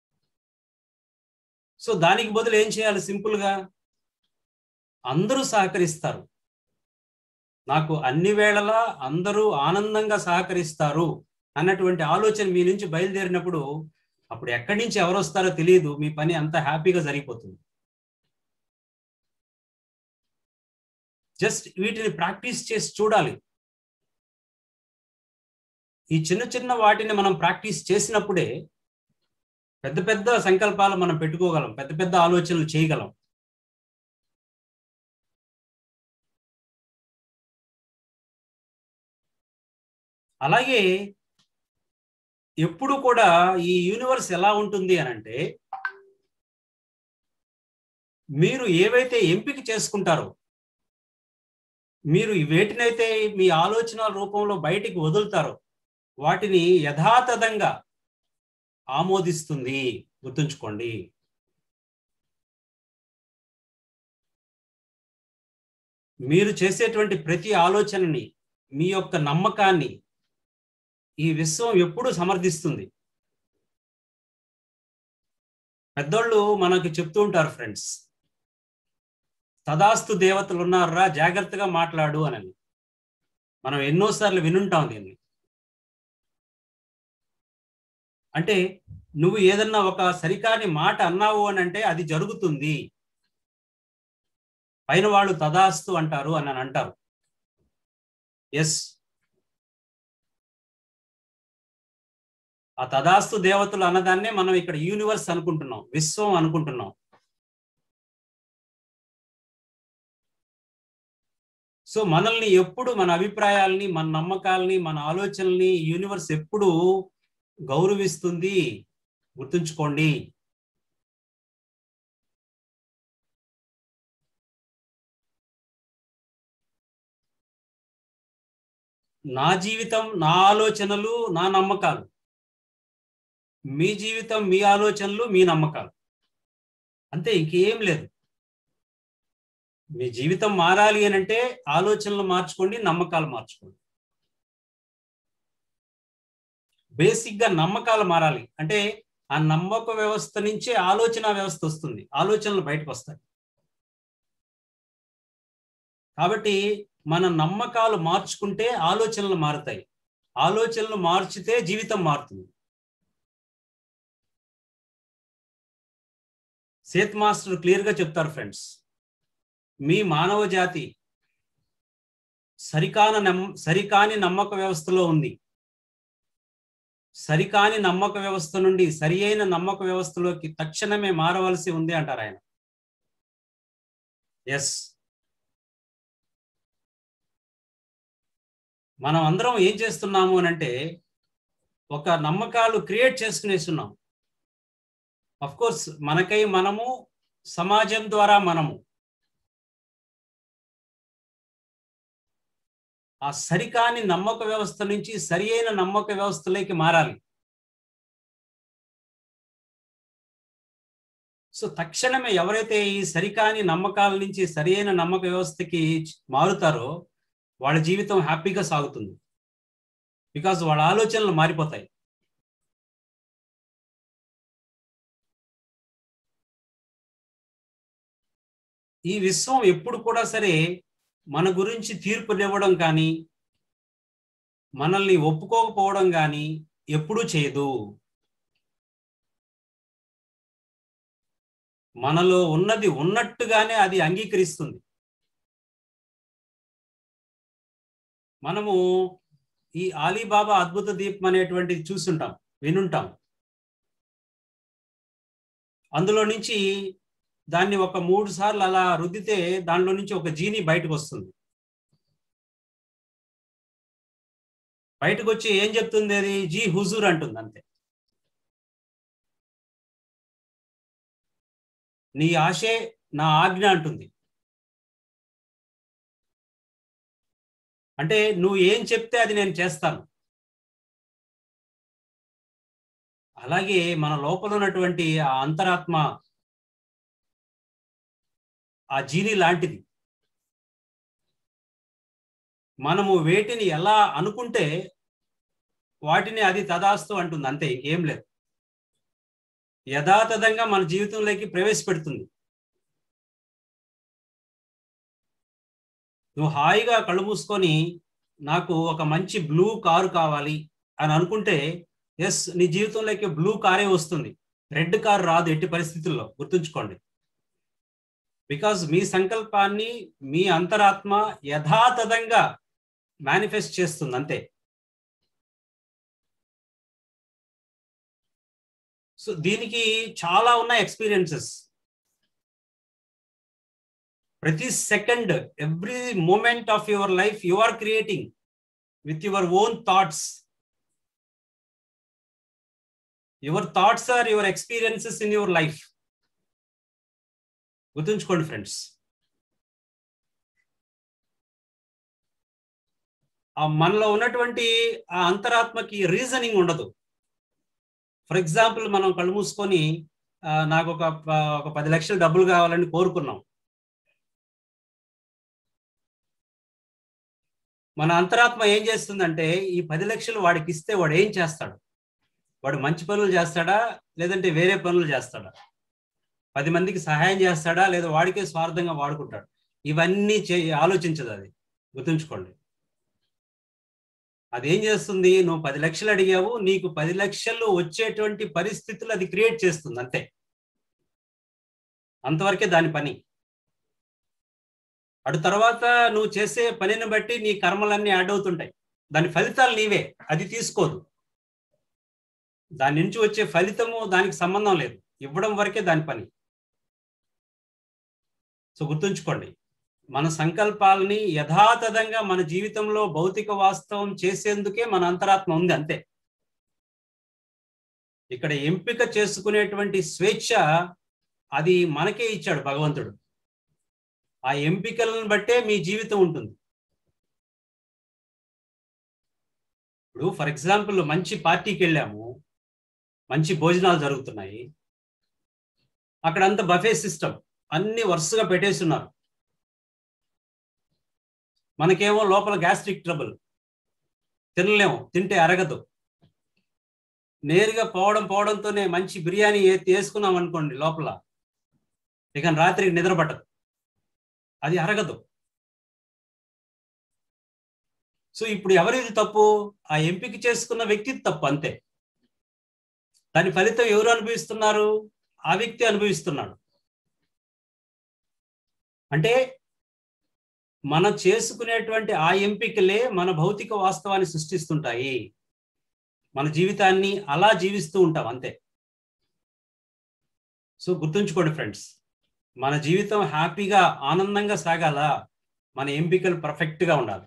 సో దానికి బదులు ఏం చేయాలి సింపుల్గా అందరూ సహకరిస్తారు నాకు అన్ని వేళలా అందరూ ఆనందంగా సహకరిస్తారు అన్నటువంటి ఆలోచన మీ నుంచి బయలుదేరినప్పుడు అప్పుడు ఎక్కడి నుంచి ఎవరు వస్తారో తెలియదు మీ పని అంత హ్యాపీగా జరిగిపోతుంది జస్ట్ వీటిని ప్రాక్టీస్ చేసి చూడాలి ఈ చిన్న చిన్న వాటిని మనం ప్రాక్టీస్ చేసినప్పుడే పెద్ద పెద్ద సంకల్పాలు మనం పెట్టుకోగలం పెద్ద పెద్ద ఆలోచనలు చేయగలం అలాగే ఎప్పుడు కూడా ఈ యూనివర్స్ ఎలా ఉంటుంది అని అంటే మీరు ఏవైతే ఎంపిక చేసుకుంటారో మీరు వేటినైతే మీ ఆలోచన రూపంలో బయటికి వదులుతారో వాటిని యథాతథంగా ఆమోదిస్తుంది గుర్తుంచుకోండి మీరు చేసేటువంటి ప్రతి ఆలోచనని మీ యొక్క నమ్మకాన్ని ఈ విశ్వం ఎప్పుడు సమర్థిస్తుంది పెద్దోళ్ళు మనకి చెప్తూ ఉంటారు ఫ్రెండ్స్ తదాస్తు దేవతలు ఉన్నారా జాగ్రత్తగా మాట్లాడు అని మనం ఎన్నోసార్లు వినుంటాం దీన్ని అంటే నువ్వు ఏదన్నా ఒక సరికాని మాట అన్నావు అని అంటే అది జరుగుతుంది పైన వాళ్ళు తదాస్తు అంటారు అని అని అంటారు ఎస్ ఆ తదాస్తు దేవతలు అన్నదాన్నే మనం ఇక్కడ యూనివర్స్ అనుకుంటున్నాం విశ్వం అనుకుంటున్నాం సో మనల్ని ఎప్పుడు మన అభిప్రాయాల్ని మన నమ్మకాల్ని మన ఆలోచనల్ని యూనివర్స్ ఎప్పుడు గౌరవిస్తుంది గుర్తుంచుకోండి నా జీవితం నా ఆలోచనలు నా నమ్మకాలు మీ జీవితం మీ ఆలోచనలు మీ నమ్మకాలు అంతే ఇంకేం లేదు మీ జీవితం మారాలి అని అంటే ఆలోచనలు మార్చుకోండి నమ్మకాలు మార్చుకోండి బేసిక్ గా నమ్మకాలు మారాలి అంటే ఆ నమ్మక వ్యవస్థ నుంచే ఆలోచన వ్యవస్థ వస్తుంది ఆలోచనలు బయటకు వస్తాయి కాబట్టి మన నమ్మకాలు మార్చుకుంటే ఆలోచనలు మారుతాయి ఆలోచనలు మార్చితే జీవితం మారుతుంది సేత్ మాస్టర్ క్లియర్ గా చెప్తారు ఫ్రెండ్స్ మీ మానవ జాతి సరికాన నమ్ సరికాని నమ్మక వ్యవస్థలో ఉంది సరికాని నమ్మక వ్యవస్థ నుండి సరి అయిన నమ్మక వ్యవస్థలోకి తక్షణమే మారవలసి ఉంది అంటారు ఆయన ఎస్ మనం అందరం ఏం చేస్తున్నాము అని అంటే ఒక నమ్మకాలు క్రియేట్ చేసుకునేస్తున్నాం అఫ్ కోర్స్ మనకై మనము సమాజం ద్వారా మనము ఆ సరికాని నమ్మక వ్యవస్థ నుంచి సరి అయిన నమ్మక వ్యవస్థలోకి మారాలి సో తక్షణమే ఎవరైతే ఈ సరికాని నమ్మకాల నుంచి సరి అయిన నమ్మక వ్యవస్థకి మారుతారో వాళ్ళ జీవితం హ్యాపీగా సాగుతుంది బికాజ్ వాళ్ళ ఆలోచనలు మారిపోతాయి ఈ విశ్వం ఎప్పుడు కూడా సరే మన గురించి తీర్పునివ్వడం కానీ మనల్ని ఒప్పుకోకపోవడం కానీ ఎప్పుడూ చేయదు మనలో ఉన్నది ఉన్నట్టుగానే అది అంగీకరిస్తుంది మనము ఈ ఆలీబాబా అద్భుత దీపం అనేటువంటిది చూసుంటాం వినుంటాం అందులో నుంచి దాన్ని ఒక మూడు సార్లు అలా రుద్దితే దానిలో నుంచి ఒక జీని బయటకు వస్తుంది బయటకు వచ్చి ఏం చెప్తుంది అది జీ హుజూర్ అంటుంది అంతే నీ ఆశే నా ఆజ్ఞ అంటుంది అంటే నువ్వు ఏం చెప్తే అది నేను చేస్తాను అలాగే మన లోపల ఉన్నటువంటి ఆ అంతరాత్మ ఆ జీని లాంటిది మనము వేటిని ఎలా అనుకుంటే వాటిని అది తదాస్తు అంటుంది అంతే ఇంకేం లేదు యథాతథంగా మన జీవితంలోకి ప్రవేశపెడుతుంది నువ్వు హాయిగా కళ్ళు మూసుకొని నాకు ఒక మంచి బ్లూ కారు కావాలి అని అనుకుంటే ఎస్ నీ జీవితంలోకి బ్లూ కారే వస్తుంది రెడ్ కార్ రాదు ఎట్టి పరిస్థితుల్లో గుర్తుంచుకోండి బికాజ్ మీ సంకల్పాన్ని మీ అంతరాత్మ యథాతథంగా మేనిఫెస్ట్ చేస్తుంది అంతే సో దీనికి చాలా ఉన్నాయి ఎక్స్పీరియన్సెస్ ప్రతి second every moment of your life you are creating with your own thoughts your thoughts are your experiences in your life గుర్తుంచుకోండి ఫ్రెండ్స్ ఆ మనలో ఉన్నటువంటి ఆ అంతరాత్మకి రీజనింగ్ ఉండదు ఫర్ ఎగ్జాంపుల్ మనం కళ్ళు మూసుకొని నాకు ఒక ఒక పది లక్షలు డబ్బులు కావాలని కోరుకున్నాం మన అంతరాత్మ ఏం చేస్తుందంటే ఈ పది లక్షలు వాడికి ఇస్తే వాడు ఏం చేస్తాడు వాడు మంచి పనులు చేస్తాడా లేదంటే వేరే పనులు చేస్తాడా పది మందికి సహాయం చేస్తాడా లేదా వాడికే స్వార్థంగా వాడుకుంటాడు ఇవన్నీ చే ఆలోచించదు అది గుర్తుంచుకోండి అదేం చేస్తుంది నువ్వు పది లక్షలు అడిగావు నీకు పది లక్షలు వచ్చేటువంటి పరిస్థితులు అది క్రియేట్ చేస్తుంది అంతే అంతవరకే దాని పని అటు తర్వాత నువ్వు చేసే పనిని బట్టి నీ కర్మలన్నీ యాడ్ అవుతుంటాయి దాని ఫలితాలు నీవే అది తీసుకోదు దాని నుంచి వచ్చే ఫలితము దానికి సంబంధం లేదు ఇవ్వడం వరకే దాని పని సో గుర్తుంచుకోండి మన సంకల్పాలని యథాతథంగా మన జీవితంలో భౌతిక వాస్తవం చేసేందుకే మన అంతరాత్మ ఉంది అంతే ఇక్కడ ఎంపిక చేసుకునేటువంటి స్వేచ్ఛ అది మనకే ఇచ్చాడు భగవంతుడు ఆ ఎంపికలను బట్టే మీ జీవితం ఉంటుంది ఇప్పుడు ఫర్ ఎగ్జాంపుల్ మంచి పార్టీకి వెళ్ళాము మంచి భోజనాలు జరుగుతున్నాయి అక్కడంతా బఫే సిస్టమ్ అన్ని వరుసగా పెట్టేస్తున్నారు మనకేమో లోపల గ్యాస్ట్రిక్ ట్రబుల్ తినలేము తింటే అరగదు నేరుగా పోవడం పోవడంతోనే మంచి బిర్యానీ వేసుకున్నాం అనుకోండి లోపల ఇక రాత్రికి నిద్ర పట్టదు అది అరగదు సో ఇప్పుడు ఎవరిది తప్పు ఆ ఎంపిక చేసుకున్న వ్యక్తి తప్పు అంతే దాని ఫలితం ఎవరు అనుభవిస్తున్నారు ఆ వ్యక్తి అనుభవిస్తున్నాడు అంటే మనం చేసుకునేటువంటి ఆ ఎంపికలే మన భౌతిక వాస్తవాన్ని సృష్టిస్తుంటాయి మన జీవితాన్ని అలా జీవిస్తూ ఉంటాం అంతే సో గుర్తుంచుకోండి ఫ్రెండ్స్ మన జీవితం హ్యాపీగా ఆనందంగా సాగాల మన ఎంపికలు పర్ఫెక్ట్గా ఉండాలి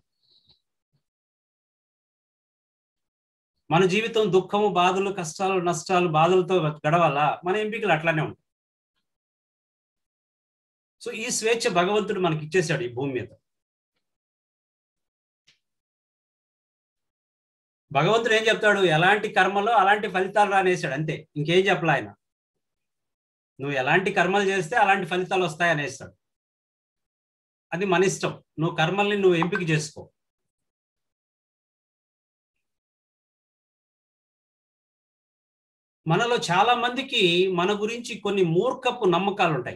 మన జీవితం దుఃఖము బాధలు కష్టాలు నష్టాలు బాధలతో గడవాలా మన ఎంపికలు అట్లానే ఉంటాయి సో ఈ స్వేచ్ఛ భగవంతుడు మనకి ఇచ్చేసాడు ఈ భూమి మీద భగవంతుడు ఏం చెప్తాడు ఎలాంటి కర్మలో అలాంటి ఫలితాలు రానేసాడు అంతే ఇంకేం చెప్పలే ఆయన నువ్వు ఎలాంటి కర్మలు చేస్తే అలాంటి ఫలితాలు వస్తాయి అనేస్తాడు అది మన ఇష్టం నువ్వు కర్మల్ని నువ్వు ఎంపిక చేసుకో మనలో చాలా మందికి మన గురించి కొన్ని మూర్ఖపు నమ్మకాలు ఉంటాయి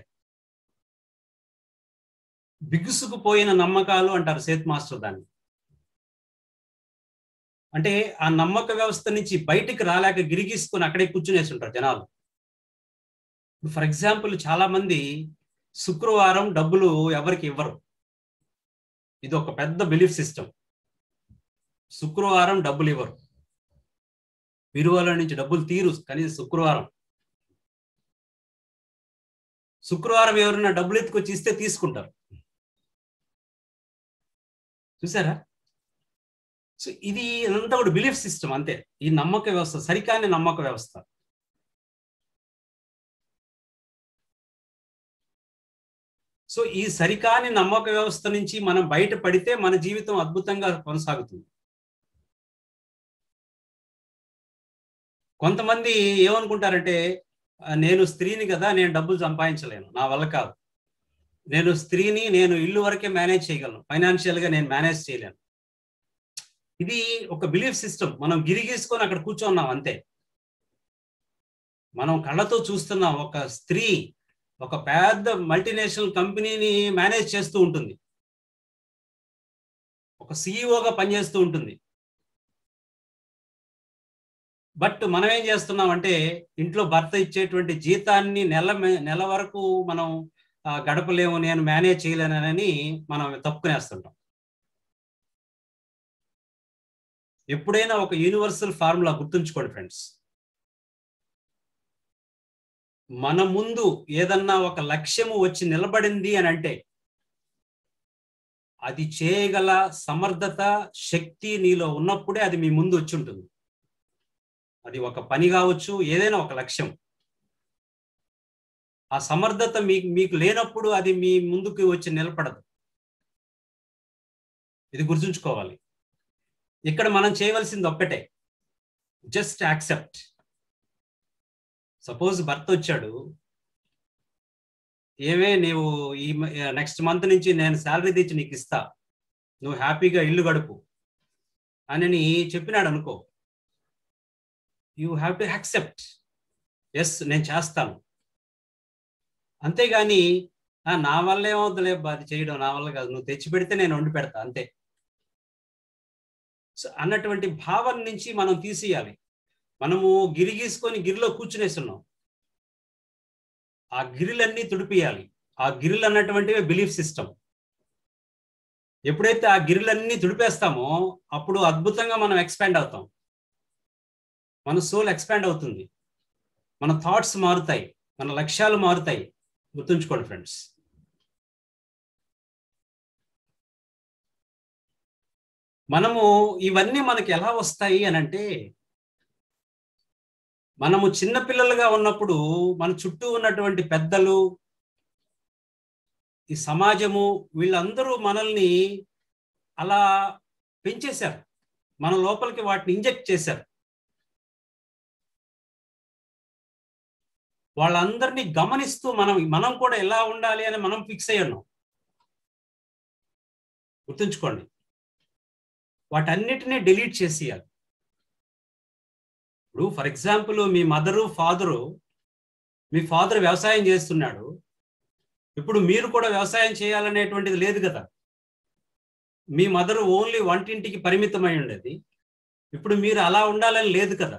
బిగుసుకుపోయిన నమ్మకాలు అంటారు సేత్ మాస్టర్ దాన్ని అంటే ఆ నమ్మక వ్యవస్థ నుంచి బయటికి రాలేక గిరిగిసుకుని అక్కడే కూర్చునేసి ఉంటారు జనాలు ఫర్ ఎగ్జాంపుల్ చాలా మంది శుక్రవారం డబ్బులు ఎవరికి ఇవ్వరు ఇది ఒక పెద్ద బిలీఫ్ సిస్టమ్ శుక్రవారం డబ్బులు ఇవ్వరు విరువల నుంచి డబ్బులు తీరు కనీసం శుక్రవారం శుక్రవారం ఎవరైనా డబ్బులు ఎత్తుకొచ్చి ఇస్తే తీసుకుంటారు చూసారా సో ఇది అంతా కూడా బిలీఫ్ సిస్టమ్ అంతే ఈ నమ్మక వ్యవస్థ సరికాని నమ్మక వ్యవస్థ సో ఈ సరికాని నమ్మక వ్యవస్థ నుంచి మనం బయట పడితే మన జీవితం అద్భుతంగా కొనసాగుతుంది కొంతమంది ఏమనుకుంటారంటే నేను స్త్రీని కదా నేను డబ్బులు సంపాదించలేను నా వల్ల కాదు నేను స్త్రీని నేను ఇల్లు వరకే మేనేజ్ చేయగలను ఫైనాన్షియల్గా నేను మేనేజ్ చేయలేను ఇది ఒక బిలీఫ్ సిస్టమ్ మనం గిరిగీసుకొని అక్కడ కూర్చున్నాం అంతే మనం కళ్ళతో చూస్తున్నాం ఒక స్త్రీ ఒక పెద్ద మల్టీనేషనల్ కంపెనీని మేనేజ్ చేస్తూ ఉంటుంది ఒక సిఇఓగా పనిచేస్తూ ఉంటుంది బట్ మనం ఏం చేస్తున్నాం అంటే ఇంట్లో భర్త ఇచ్చేటువంటి జీతాన్ని నెల నెల వరకు మనం గడపలేము నేను మేనేజ్ చేయలేనని మనం తప్పుకునేస్తుంటాం ఎప్పుడైనా ఒక యూనివర్సల్ ఫార్ములా గుర్తుంచుకోండి ఫ్రెండ్స్ మన ముందు ఏదన్నా ఒక లక్ష్యము వచ్చి నిలబడింది అని అంటే అది చేయగల సమర్థత శక్తి నీలో ఉన్నప్పుడే అది మీ ముందు వచ్చి ఉంటుంది అది ఒక పని కావచ్చు ఏదైనా ఒక లక్ష్యం ఆ సమర్థత మీకు మీకు లేనప్పుడు అది మీ ముందుకు వచ్చి నిలబడదు ఇది గుర్తుంచుకోవాలి ఇక్కడ మనం చేయవలసింది ఒక్కటే జస్ట్ యాక్సెప్ట్ సపోజ్ భర్త వచ్చాడు ఏమే నీవు ఈ నెక్స్ట్ మంత్ నుంచి నేను శాలరీ తెచ్చి నీకు ఇస్తా నువ్వు హ్యాపీగా ఇల్లు గడుపు అని చెప్పినాడు అనుకో you have to accept yes నేను చేస్తాను అంతేగాని నా వల్ల ఏమవుతుందిలే అది చేయడం నా వల్ల కాదు నువ్వు తెచ్చి పెడితే నేను వండి పెడతా అంతే సో అన్నటువంటి భావం నుంచి మనం తీసేయాలి మనము గిరి గీసుకొని గిరిలో కూర్చునేస్తున్నాం ఆ గిరిలన్నీ తుడిపియాలి ఆ గిరిలు అన్నటువంటివి బిలీఫ్ సిస్టమ్ ఎప్పుడైతే ఆ గిరిలన్నీ తుడిపేస్తామో అప్పుడు అద్భుతంగా మనం ఎక్స్పాండ్ అవుతాం మన సోల్ ఎక్స్పాండ్ అవుతుంది మన థాట్స్ మారుతాయి మన లక్ష్యాలు మారుతాయి గుర్తుంచుకోండి ఫ్రెండ్స్ మనము ఇవన్నీ మనకి ఎలా వస్తాయి అని అంటే మనము చిన్నపిల్లలుగా ఉన్నప్పుడు మన చుట్టూ ఉన్నటువంటి పెద్దలు ఈ సమాజము వీళ్ళందరూ మనల్ని అలా పెంచేశారు మన లోపలికి వాటిని ఇంజెక్ట్ చేశారు వాళ్ళందరినీ గమనిస్తూ మనం మనం కూడా ఎలా ఉండాలి అని మనం ఫిక్స్ అయ్యి ఉన్నాం గుర్తుంచుకోండి వాటన్నిటినీ డిలీట్ చేసేయాలి ఇప్పుడు ఫర్ ఎగ్జాంపుల్ మీ మదరు ఫాదరు మీ ఫాదర్ వ్యవసాయం చేస్తున్నాడు ఇప్పుడు మీరు కూడా వ్యవసాయం చేయాలనేటువంటిది లేదు కదా మీ మదరు ఓన్లీ వంటింటికి పరిమితమై ఉండేది ఇప్పుడు మీరు అలా ఉండాలని లేదు కదా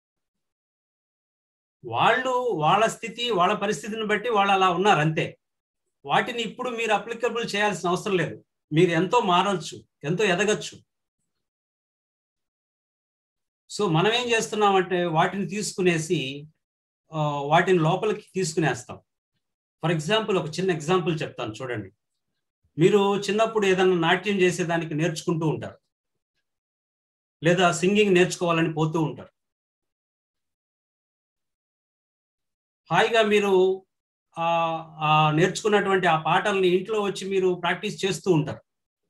వాళ్ళు వాళ్ళ స్థితి వాళ్ళ పరిస్థితిని బట్టి వాళ్ళు అలా ఉన్నారు అంతే వాటిని ఇప్పుడు మీరు అప్లికబుల్ చేయాల్సిన అవసరం లేదు మీరు ఎంతో మారచ్చు ఎంతో ఎదగచ్చు సో మనం ఏం చేస్తున్నామంటే వాటిని తీసుకునేసి వాటిని లోపలికి తీసుకునేస్తాం ఫర్ ఎగ్జాంపుల్ ఒక చిన్న ఎగ్జాంపుల్ చెప్తాను చూడండి మీరు చిన్నప్పుడు ఏదన్నా నాట్యం చేసేదానికి నేర్చుకుంటూ ఉంటారు లేదా సింగింగ్ నేర్చుకోవాలని పోతూ ఉంటారు హాయిగా మీరు ఆ నేర్చుకున్నటువంటి ఆ పాటల్ని ఇంట్లో వచ్చి మీరు ప్రాక్టీస్ చేస్తూ ఉంటారు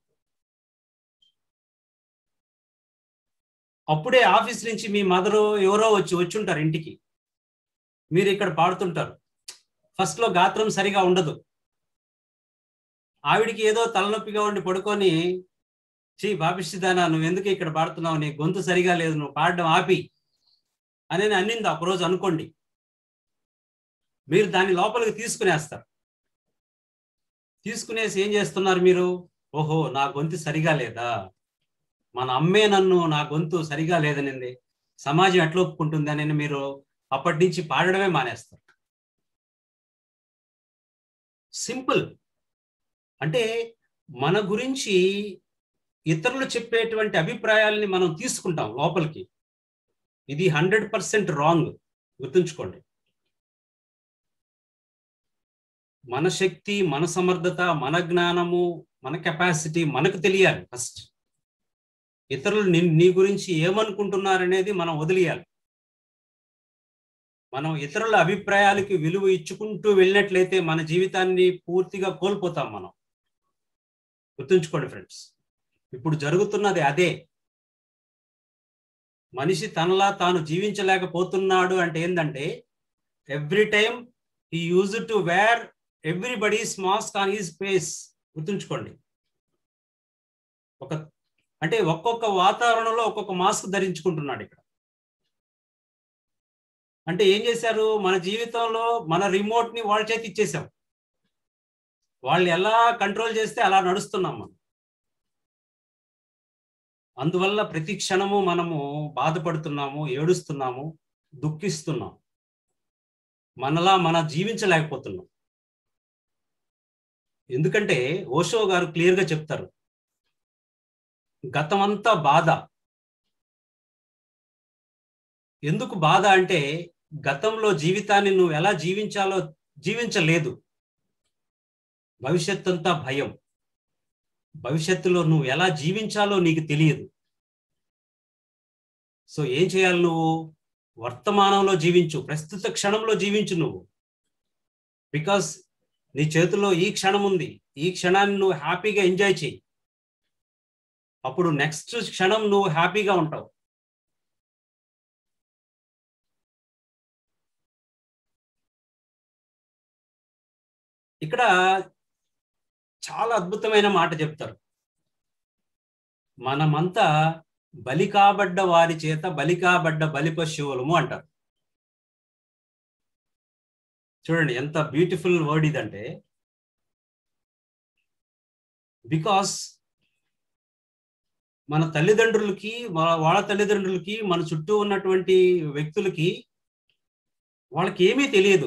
అప్పుడే ఆఫీస్ నుంచి మీ మదరు ఎవరో వచ్చి వచ్చి ఉంటారు ఇంటికి మీరు ఇక్కడ పాడుతుంటారు ఫస్ట్లో గాత్రం సరిగా ఉండదు ఆవిడికి ఏదో తలనొప్పిగా ఉండి పడుకొని చీ బాపిష్టిదానా నువ్వు ఎందుకు ఇక్కడ పాడుతున్నావు నీ గొంతు సరిగా లేదు నువ్వు పాడడం ఆపి అని అన్నింది ఒకరోజు అనుకోండి మీరు దాన్ని లోపలికి తీసుకునేస్తారు తీసుకునేసి ఏం చేస్తున్నారు మీరు ఓహో నా గొంతు సరిగా లేదా మన అమ్మే నన్ను నా గొంతు సరిగా లేదనింది సమాజం ఎట్లా ఒప్పుకుంటుంది అని మీరు అప్పటి నుంచి పాడడమే మానేస్తారు సింపుల్ అంటే మన గురించి ఇతరులు చెప్పేటువంటి అభిప్రాయాలని మనం తీసుకుంటాం లోపలికి ఇది హండ్రెడ్ పర్సెంట్ రాంగ్ గుర్తుంచుకోండి మన శక్తి మన సమర్థత మన జ్ఞానము మన కెపాసిటీ మనకు తెలియాలి ఫస్ట్ ఇతరులు నీ గురించి ఏమనుకుంటున్నారనేది మనం వదిలేయాలి మనం ఇతరుల అభిప్రాయాలకి విలువ ఇచ్చుకుంటూ వెళ్ళినట్లయితే మన జీవితాన్ని పూర్తిగా కోల్పోతాం మనం గుర్తుంచుకోండి ఫ్రెండ్స్ ఇప్పుడు జరుగుతున్నది అదే మనిషి తనలా తాను జీవించలేకపోతున్నాడు అంటే ఏంటంటే every time he use to wear everybody's mask on his face గుర్తుంచుకోండి ఒక అంటే ఒక్కొక్క వాతావరణంలో ఒక్కొక్క మాస్క్ ధరించుకుంటున్నాడు ఇక్కడ అంటే ఏం చేశారు మన జీవితంలో మన రిమోట్ ని వాళ్ళ చేతి ఇచ్చేసాం వాళ్ళు ఎలా కంట్రోల్ చేస్తే అలా నడుస్తున్నాం మనం అందువల్ల ప్రతి క్షణము మనము బాధపడుతున్నాము ఏడుస్తున్నాము దుఃఖిస్తున్నాం మనలా మన జీవించలేకపోతున్నాం ఎందుకంటే ఓషో గారు క్లియర్గా చెప్తారు గతమంతా బాధ ఎందుకు బాధ అంటే గతంలో జీవితాన్ని నువ్వు ఎలా జీవించాలో జీవించలేదు భవిష్యత్ అంతా భయం భవిష్యత్తులో నువ్వు ఎలా జీవించాలో నీకు తెలియదు సో ఏం చేయాలి నువ్వు వర్తమానంలో జీవించు ప్రస్తుత క్షణంలో జీవించు నువ్వు బికాస్ నీ చేతిలో ఈ క్షణం ఉంది ఈ క్షణాన్ని నువ్వు హ్యాపీగా ఎంజాయ్ చేయి అప్పుడు నెక్స్ట్ క్షణం నువ్వు హ్యాపీగా ఉంటావు ఇక్కడ చాలా అద్భుతమైన మాట చెప్తారు మనమంతా బలి కాబడ్డ వారి చేత బలి కాబడ్డ బలి పశువులము అంటారు చూడండి ఎంత బ్యూటిఫుల్ వర్డ్ ఇదంటే బికాస్ మన తల్లిదండ్రులకి వాళ్ళ తల్లిదండ్రులకి మన చుట్టూ ఉన్నటువంటి వ్యక్తులకి వాళ్ళకి ఏమీ తెలియదు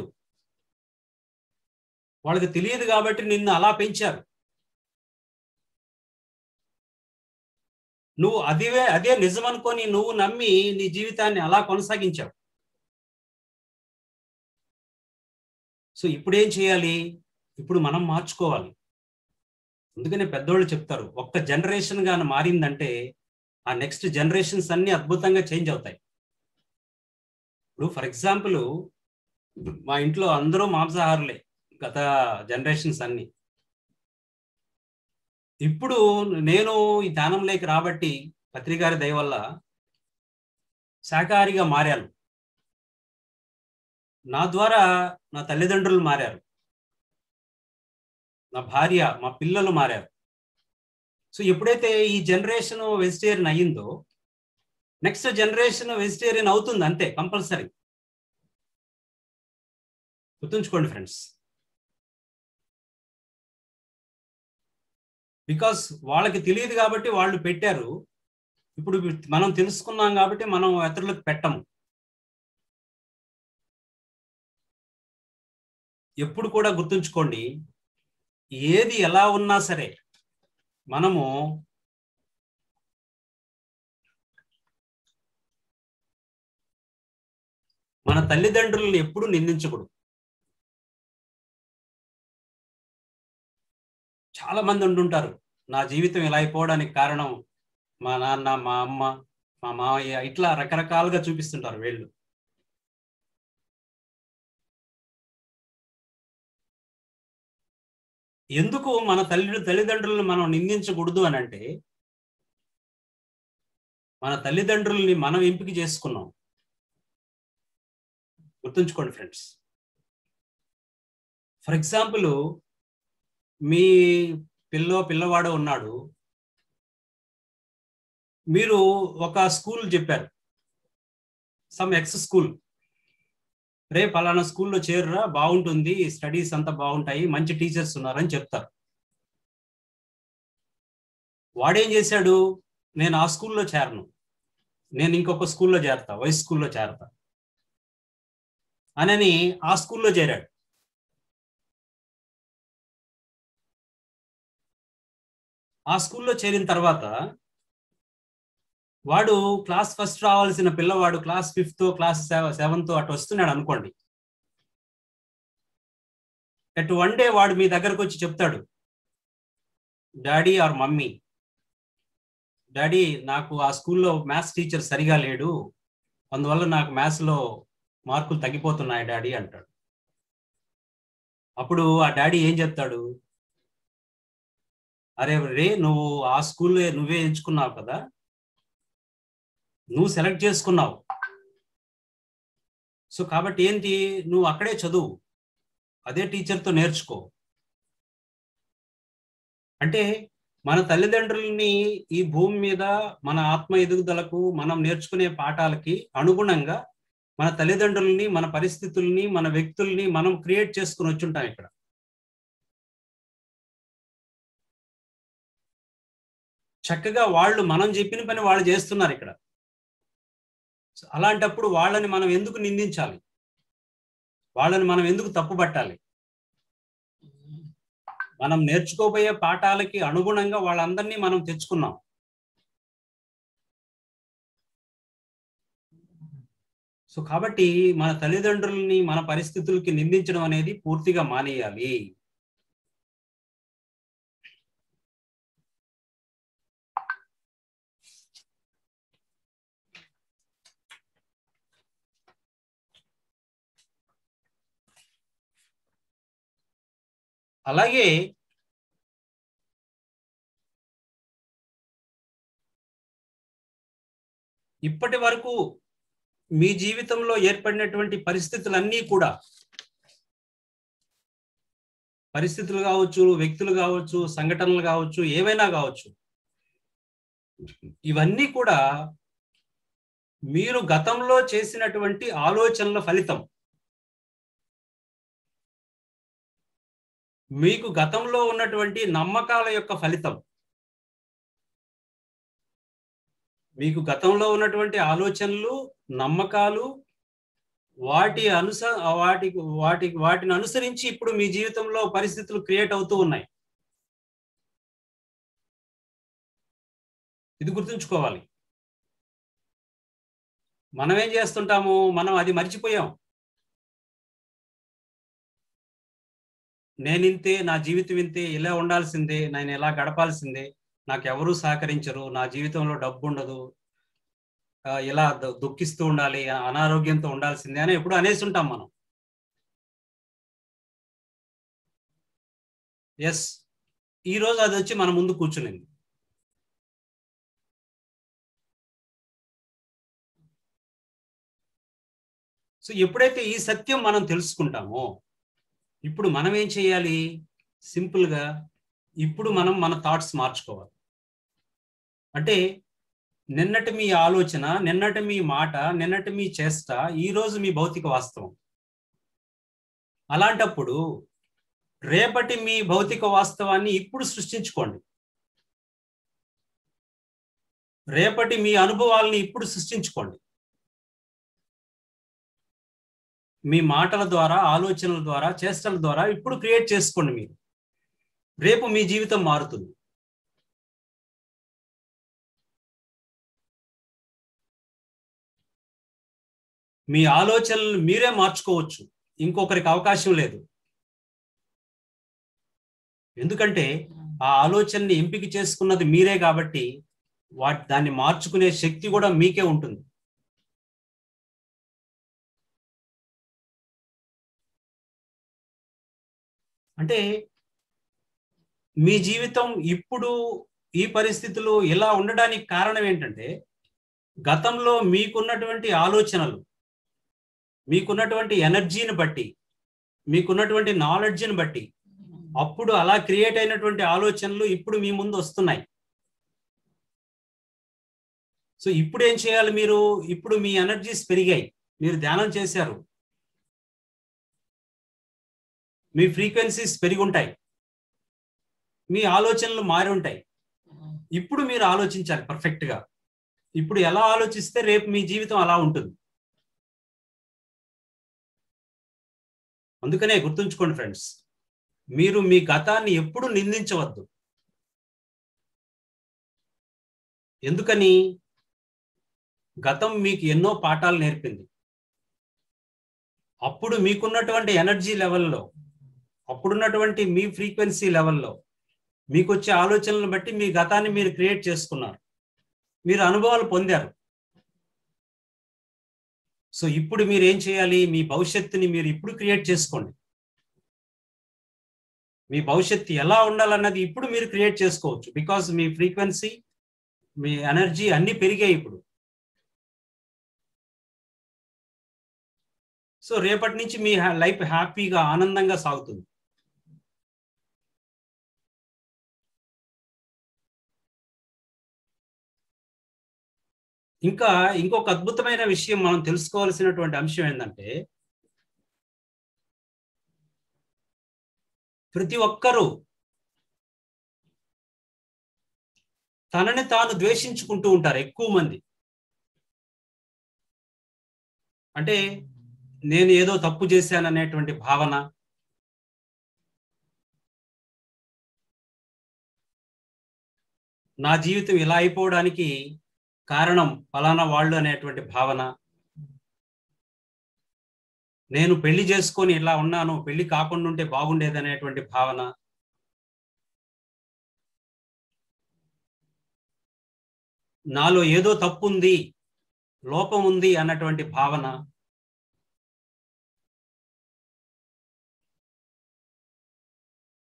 వాళ్ళకి తెలియదు కాబట్టి నిన్ను అలా పెంచారు నువ్వు అదే అదే నిజం అనుకొని నువ్వు నమ్మి నీ జీవితాన్ని అలా కొనసాగించావు సో ఇప్పుడు ఏం చేయాలి ఇప్పుడు మనం మార్చుకోవాలి అందుకనే పెద్దోళ్ళు చెప్తారు ఒక్క జనరేషన్ గాని మారిందంటే ఆ నెక్స్ట్ జనరేషన్స్ అన్ని అద్భుతంగా చేంజ్ అవుతాయి ఇప్పుడు ఫర్ ఎగ్జాంపుల్ మా ఇంట్లో అందరూ మాంసాహారులే గత జనరేషన్స్ అన్ని ఇప్పుడు నేను ఈ ధ్యానంలోకి రాబట్టి పత్రికారి దయ వల్ల శాకాహారిగా మారాను నా ద్వారా నా తల్లిదండ్రులు మారారు నా భార్య మా పిల్లలు మారారు సో ఎప్పుడైతే ఈ జనరేషన్ వెజిటేరియన్ అయ్యిందో నెక్స్ట్ జనరేషన్ వెజిటేరియన్ అవుతుంది అంతే కంపల్సరీ గుర్తుంచుకోండి ఫ్రెండ్స్ బికాస్ వాళ్ళకి తెలియదు కాబట్టి వాళ్ళు పెట్టారు ఇప్పుడు మనం తెలుసుకున్నాం కాబట్టి మనం ఇతరులకు పెట్టము ఎప్పుడు కూడా గుర్తుంచుకోండి ఏది ఎలా ఉన్నా సరే మనము మన తల్లిదండ్రులను ఎప్పుడు నిందించకూడదు చాలా మంది ఉంటుంటారు నా జీవితం ఇలా అయిపోవడానికి కారణం మా నాన్న మా అమ్మ మా మామయ్య ఇట్లా రకరకాలుగా చూపిస్తుంటారు వీళ్ళు ఎందుకు మన తల్లి తల్లిదండ్రులను మనం నిందించకూడదు అని అంటే మన తల్లిదండ్రుల్ని మనం ఎంపిక చేసుకున్నాం గుర్తుంచుకోండి ఫ్రెండ్స్ ఫర్ ఎగ్జాంపుల్ మీ పిల్లో పిల్లవాడు ఉన్నాడు మీరు ఒక స్కూల్ చెప్పారు సమ్ ఎక్స్ స్కూల్ రే పలానా స్కూల్లో చేరురా బాగుంటుంది స్టడీస్ అంతా బాగుంటాయి మంచి టీచర్స్ ఉన్నారని చెప్తారు వాడేం చేశాడు నేను ఆ స్కూల్లో చేరను నేను ఇంకొక స్కూల్లో చేరతా వయసు స్కూల్లో చేరతా అనని ఆ స్కూల్లో చేరాడు ఆ స్కూల్లో చేరిన తర్వాత వాడు క్లాస్ ఫస్ట్ రావాల్సిన పిల్లవాడు క్లాస్ ఫిఫ్త్ క్లాస్ సెవెంత్ అటు వస్తున్నాడు అనుకోండి అట్ వన్ డే వాడు మీ దగ్గరకు వచ్చి చెప్తాడు డాడీ ఆర్ మమ్మీ డాడీ నాకు ఆ స్కూల్లో మ్యాథ్స్ టీచర్ సరిగా లేడు అందువల్ల నాకు మ్యాథ్స్లో మార్కులు తగ్గిపోతున్నాయి డాడీ అంటాడు అప్పుడు ఆ డాడీ ఏం చెప్తాడు అరే రే నువ్వు ఆ స్కూల్లో నువ్వే ఎంచుకున్నావు కదా నువ్వు సెలెక్ట్ చేసుకున్నావు సో కాబట్టి ఏంటి నువ్వు అక్కడే చదువు అదే టీచర్తో నేర్చుకో అంటే మన తల్లిదండ్రుల్ని ఈ భూమి మీద మన ఆత్మ ఎదుగుదలకు మనం నేర్చుకునే పాఠాలకి అనుగుణంగా మన తల్లిదండ్రుల్ని మన పరిస్థితుల్ని మన వ్యక్తుల్ని మనం క్రియేట్ చేసుకుని వచ్చుంటాం ఇక్కడ చక్కగా వాళ్ళు మనం చెప్పిన పని వాళ్ళు చేస్తున్నారు ఇక్కడ అలాంటప్పుడు వాళ్ళని మనం ఎందుకు నిందించాలి వాళ్ళని మనం ఎందుకు తప్పు పట్టాలి మనం నేర్చుకోబోయే పాఠాలకి అనుగుణంగా వాళ్ళందరినీ మనం తెచ్చుకున్నాం సో కాబట్టి మన తల్లిదండ్రుల్ని మన పరిస్థితులకి నిందించడం అనేది పూర్తిగా మానేయాలి అలాగే ఇప్పటి వరకు మీ జీవితంలో ఏర్పడినటువంటి పరిస్థితులన్నీ కూడా పరిస్థితులు కావచ్చు వ్యక్తులు కావచ్చు సంఘటనలు కావచ్చు ఏవైనా కావచ్చు ఇవన్నీ కూడా మీరు గతంలో చేసినటువంటి ఆలోచనల ఫలితం మీకు గతంలో ఉన్నటువంటి నమ్మకాల యొక్క ఫలితం మీకు గతంలో ఉన్నటువంటి ఆలోచనలు నమ్మకాలు వాటి అనుస వాటి వాటి వాటిని అనుసరించి ఇప్పుడు మీ జీవితంలో పరిస్థితులు క్రియేట్ అవుతూ ఉన్నాయి ఇది గుర్తుంచుకోవాలి మనం ఏం చేస్తుంటాము మనం అది మర్చిపోయాం నేనింతే నా జీవితం ఇంతే ఇలా ఉండాల్సిందే నేను ఎలా గడపాల్సిందే నాకు ఎవరూ సహకరించరు నా జీవితంలో డబ్బు ఉండదు ఇలా దుఃఖిస్తూ ఉండాలి అనారోగ్యంతో ఉండాల్సిందే అని ఎప్పుడు అనేసి ఉంటాం మనం ఎస్ ఈరోజు అది వచ్చి మన ముందు కూర్చునింది సో ఎప్పుడైతే ఈ సత్యం మనం తెలుసుకుంటామో ఇప్పుడు మనం ఏం చేయాలి సింపుల్గా ఇప్పుడు మనం మన థాట్స్ మార్చుకోవాలి అంటే నిన్నటి మీ ఆలోచన నిన్నటి మీ మాట నిన్నటి మీ చేష్ట ఈరోజు మీ భౌతిక వాస్తవం అలాంటప్పుడు రేపటి మీ భౌతిక వాస్తవాన్ని ఇప్పుడు సృష్టించుకోండి రేపటి మీ అనుభవాల్ని ఇప్పుడు సృష్టించుకోండి మీ మాటల ద్వారా ఆలోచనల ద్వారా చేష్టల ద్వారా ఇప్పుడు క్రియేట్ చేసుకోండి మీరు రేపు మీ జీవితం మారుతుంది మీ ఆలోచనలు మీరే మార్చుకోవచ్చు ఇంకొకరికి అవకాశం లేదు ఎందుకంటే ఆ ఆలోచనని ఎంపిక చేసుకున్నది మీరే కాబట్టి వాటి దాన్ని మార్చుకునే శక్తి కూడా మీకే ఉంటుంది అంటే మీ జీవితం ఇప్పుడు ఈ పరిస్థితులు ఇలా ఉండడానికి కారణం ఏంటంటే గతంలో మీకున్నటువంటి ఆలోచనలు మీకున్నటువంటి ఎనర్జీని బట్టి మీకున్నటువంటి నాలెడ్జ్ని బట్టి అప్పుడు అలా క్రియేట్ అయినటువంటి ఆలోచనలు ఇప్పుడు మీ ముందు వస్తున్నాయి సో ఇప్పుడు ఏం చేయాలి మీరు ఇప్పుడు మీ ఎనర్జీస్ పెరిగాయి మీరు ధ్యానం చేశారు మీ ఫ్రీక్వెన్సీస్ పెరిగి ఉంటాయి మీ ఆలోచనలు మారి ఉంటాయి ఇప్పుడు మీరు ఆలోచించాలి పర్ఫెక్ట్గా ఇప్పుడు ఎలా ఆలోచిస్తే రేపు మీ జీవితం అలా ఉంటుంది అందుకనే గుర్తుంచుకోండి ఫ్రెండ్స్ మీరు మీ గతాన్ని ఎప్పుడు నిందించవద్దు ఎందుకని గతం మీకు ఎన్నో పాఠాలు నేర్పింది అప్పుడు మీకున్నటువంటి ఎనర్జీ లెవెల్లో అప్పుడున్నటువంటి మీ ఫ్రీక్వెన్సీ లెవెల్లో మీకు వచ్చే ఆలోచనలను బట్టి మీ గతాన్ని మీరు క్రియేట్ చేసుకున్నారు మీరు అనుభవాలు పొందారు సో ఇప్పుడు మీరు ఏం చేయాలి మీ భవిష్యత్తుని మీరు ఇప్పుడు క్రియేట్ చేసుకోండి మీ భవిష్యత్తు ఎలా ఉండాలన్నది ఇప్పుడు మీరు క్రియేట్ చేసుకోవచ్చు బికాస్ మీ ఫ్రీక్వెన్సీ మీ ఎనర్జీ అన్ని పెరిగాయి ఇప్పుడు సో రేపటి నుంచి మీ లైఫ్ హ్యాపీగా ఆనందంగా సాగుతుంది ఇంకా ఇంకొక అద్భుతమైన విషయం మనం తెలుసుకోవాల్సినటువంటి అంశం ఏంటంటే ప్రతి ఒక్కరూ తనని తాను ద్వేషించుకుంటూ ఉంటారు ఎక్కువ మంది అంటే నేను ఏదో తప్పు చేశాననేటువంటి భావన నా జీవితం ఇలా అయిపోవడానికి కారణం ఫలానా వాళ్ళు అనేటువంటి భావన నేను పెళ్లి చేసుకొని ఇలా ఉన్నాను పెళ్లి కాకుండా ఉంటే బాగుండేది అనేటువంటి భావన నాలో ఏదో తప్పు ఉంది లోపం ఉంది అన్నటువంటి భావన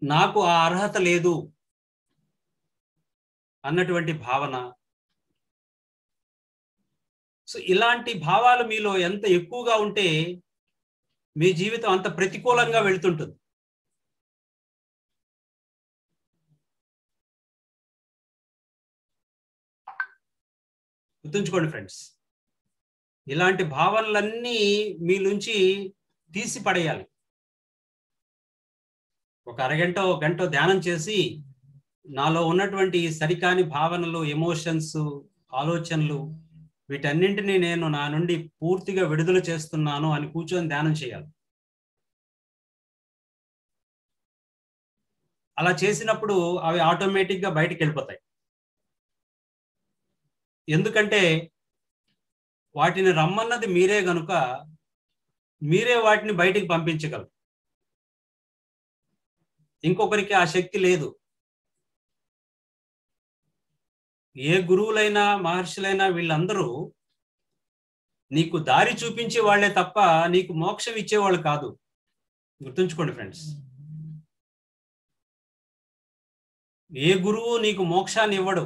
నాకు ఆ అర్హత లేదు అన్నటువంటి భావన సో ఇలాంటి భావాలు మీలో ఎంత ఎక్కువగా ఉంటే మీ జీవితం అంత ప్రతికూలంగా వెళ్తుంటుంది గుర్తుంచుకోండి ఫ్రెండ్స్ ఇలాంటి భావనలన్నీ మీ నుంచి తీసి పడేయాలి ఒక అరగంట ఒక గంట ధ్యానం చేసి నాలో ఉన్నటువంటి సరికాని భావనలు ఎమోషన్స్ ఆలోచనలు వీటన్నింటినీ నేను నా నుండి పూర్తిగా విడుదల చేస్తున్నాను అని కూర్చొని ధ్యానం చేయాలి అలా చేసినప్పుడు అవి ఆటోమేటిక్గా బయటికి వెళ్ళిపోతాయి ఎందుకంటే వాటిని రమ్మన్నది మీరే గనుక మీరే వాటిని బయటికి పంపించగలరు ఇంకొకరికి ఆ శక్తి లేదు ఏ గురువులైనా మహర్షులైనా వీళ్ళందరూ నీకు దారి చూపించే వాళ్లే తప్ప నీకు మోక్షం ఇచ్చేవాళ్ళు కాదు గుర్తుంచుకోండి ఫ్రెండ్స్ ఏ గురువు నీకు మోక్షాన్ని ఇవ్వడు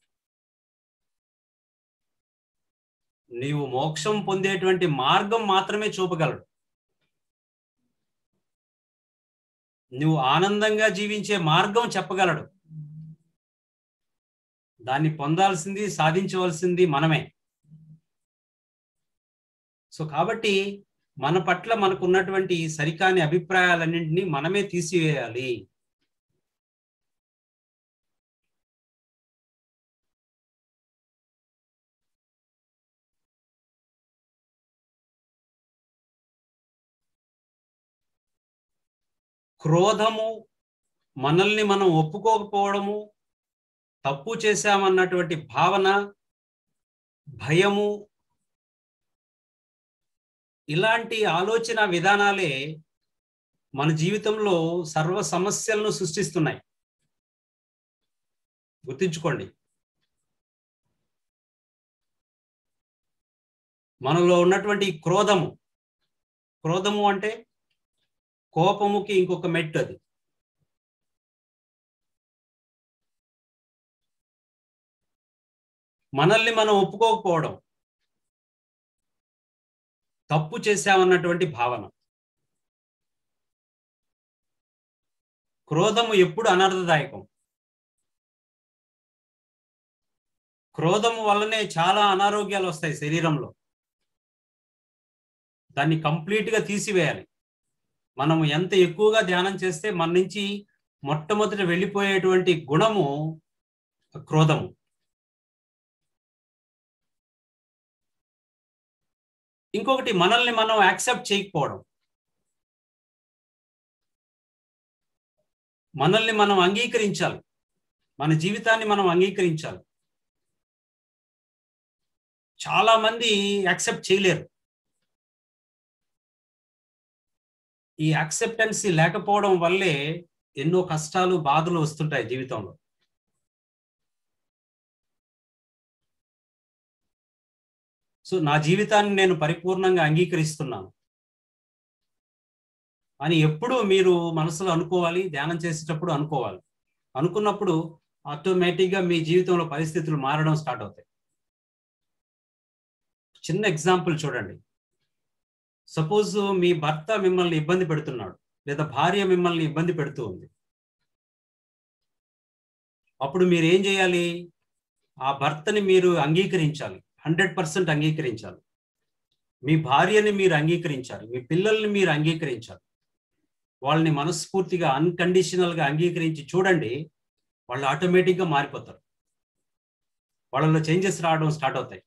నీవు మోక్షం పొందేటువంటి మార్గం మాత్రమే చూపగలడు నువ్వు ఆనందంగా జీవించే మార్గం చెప్పగలడు దాన్ని పొందాల్సింది సాధించవలసింది మనమే సో కాబట్టి మన పట్ల మనకున్నటువంటి సరికాని అభిప్రాయాలన్నింటినీ మనమే తీసివేయాలి క్రోధము మనల్ని మనం ఒప్పుకోకపోవడము తప్పు చేశామన్నటువంటి భావన భయము ఇలాంటి ఆలోచన విధానాలే మన జీవితంలో సర్వ సమస్యలను సృష్టిస్తున్నాయి గుర్తుంచుకోండి మనలో ఉన్నటువంటి క్రోధము క్రోధము అంటే కోపముకి ఇంకొక మెట్టు అది మనల్ని మనం ఒప్పుకోకపోవడం తప్పు చేశామన్నటువంటి భావన క్రోధము ఎప్పుడు అనర్థదాయకం క్రోధము వల్లనే చాలా అనారోగ్యాలు వస్తాయి శరీరంలో దాన్ని కంప్లీట్గా తీసివేయాలి మనము ఎంత ఎక్కువగా ధ్యానం చేస్తే మన నుంచి మొట్టమొదట వెళ్ళిపోయేటువంటి గుణము క్రోధము ఇంకొకటి మనల్ని మనం యాక్సెప్ట్ చేయకపోవడం మనల్ని మనం అంగీకరించాలి మన జీవితాన్ని మనం అంగీకరించాలి చాలా మంది యాక్సెప్ట్ చేయలేరు ఈ యాక్సెప్టెన్సీ లేకపోవడం వల్లే ఎన్నో కష్టాలు బాధలు వస్తుంటాయి జీవితంలో సో నా జీవితాన్ని నేను పరిపూర్ణంగా అంగీకరిస్తున్నాను అని ఎప్పుడు మీరు మనసులో అనుకోవాలి ధ్యానం చేసేటప్పుడు అనుకోవాలి అనుకున్నప్పుడు ఆటోమేటిక్గా మీ జీవితంలో పరిస్థితులు మారడం స్టార్ట్ అవుతాయి చిన్న ఎగ్జాంపుల్ చూడండి సపోజ్ మీ భర్త మిమ్మల్ని ఇబ్బంది పెడుతున్నాడు లేదా భార్య మిమ్మల్ని ఇబ్బంది పెడుతూ ఉంది అప్పుడు మీరు ఏం చేయాలి ఆ భర్తని మీరు అంగీకరించాలి హండ్రెడ్ పర్సెంట్ అంగీకరించాలి మీ భార్యని మీరు అంగీకరించాలి మీ పిల్లల్ని మీరు అంగీకరించాలి వాళ్ళని మనస్ఫూర్తిగా అన్కండిషనల్గా అంగీకరించి చూడండి వాళ్ళు ఆటోమేటిక్గా మారిపోతారు వాళ్ళలో చేంజెస్ రావడం స్టార్ట్ అవుతాయి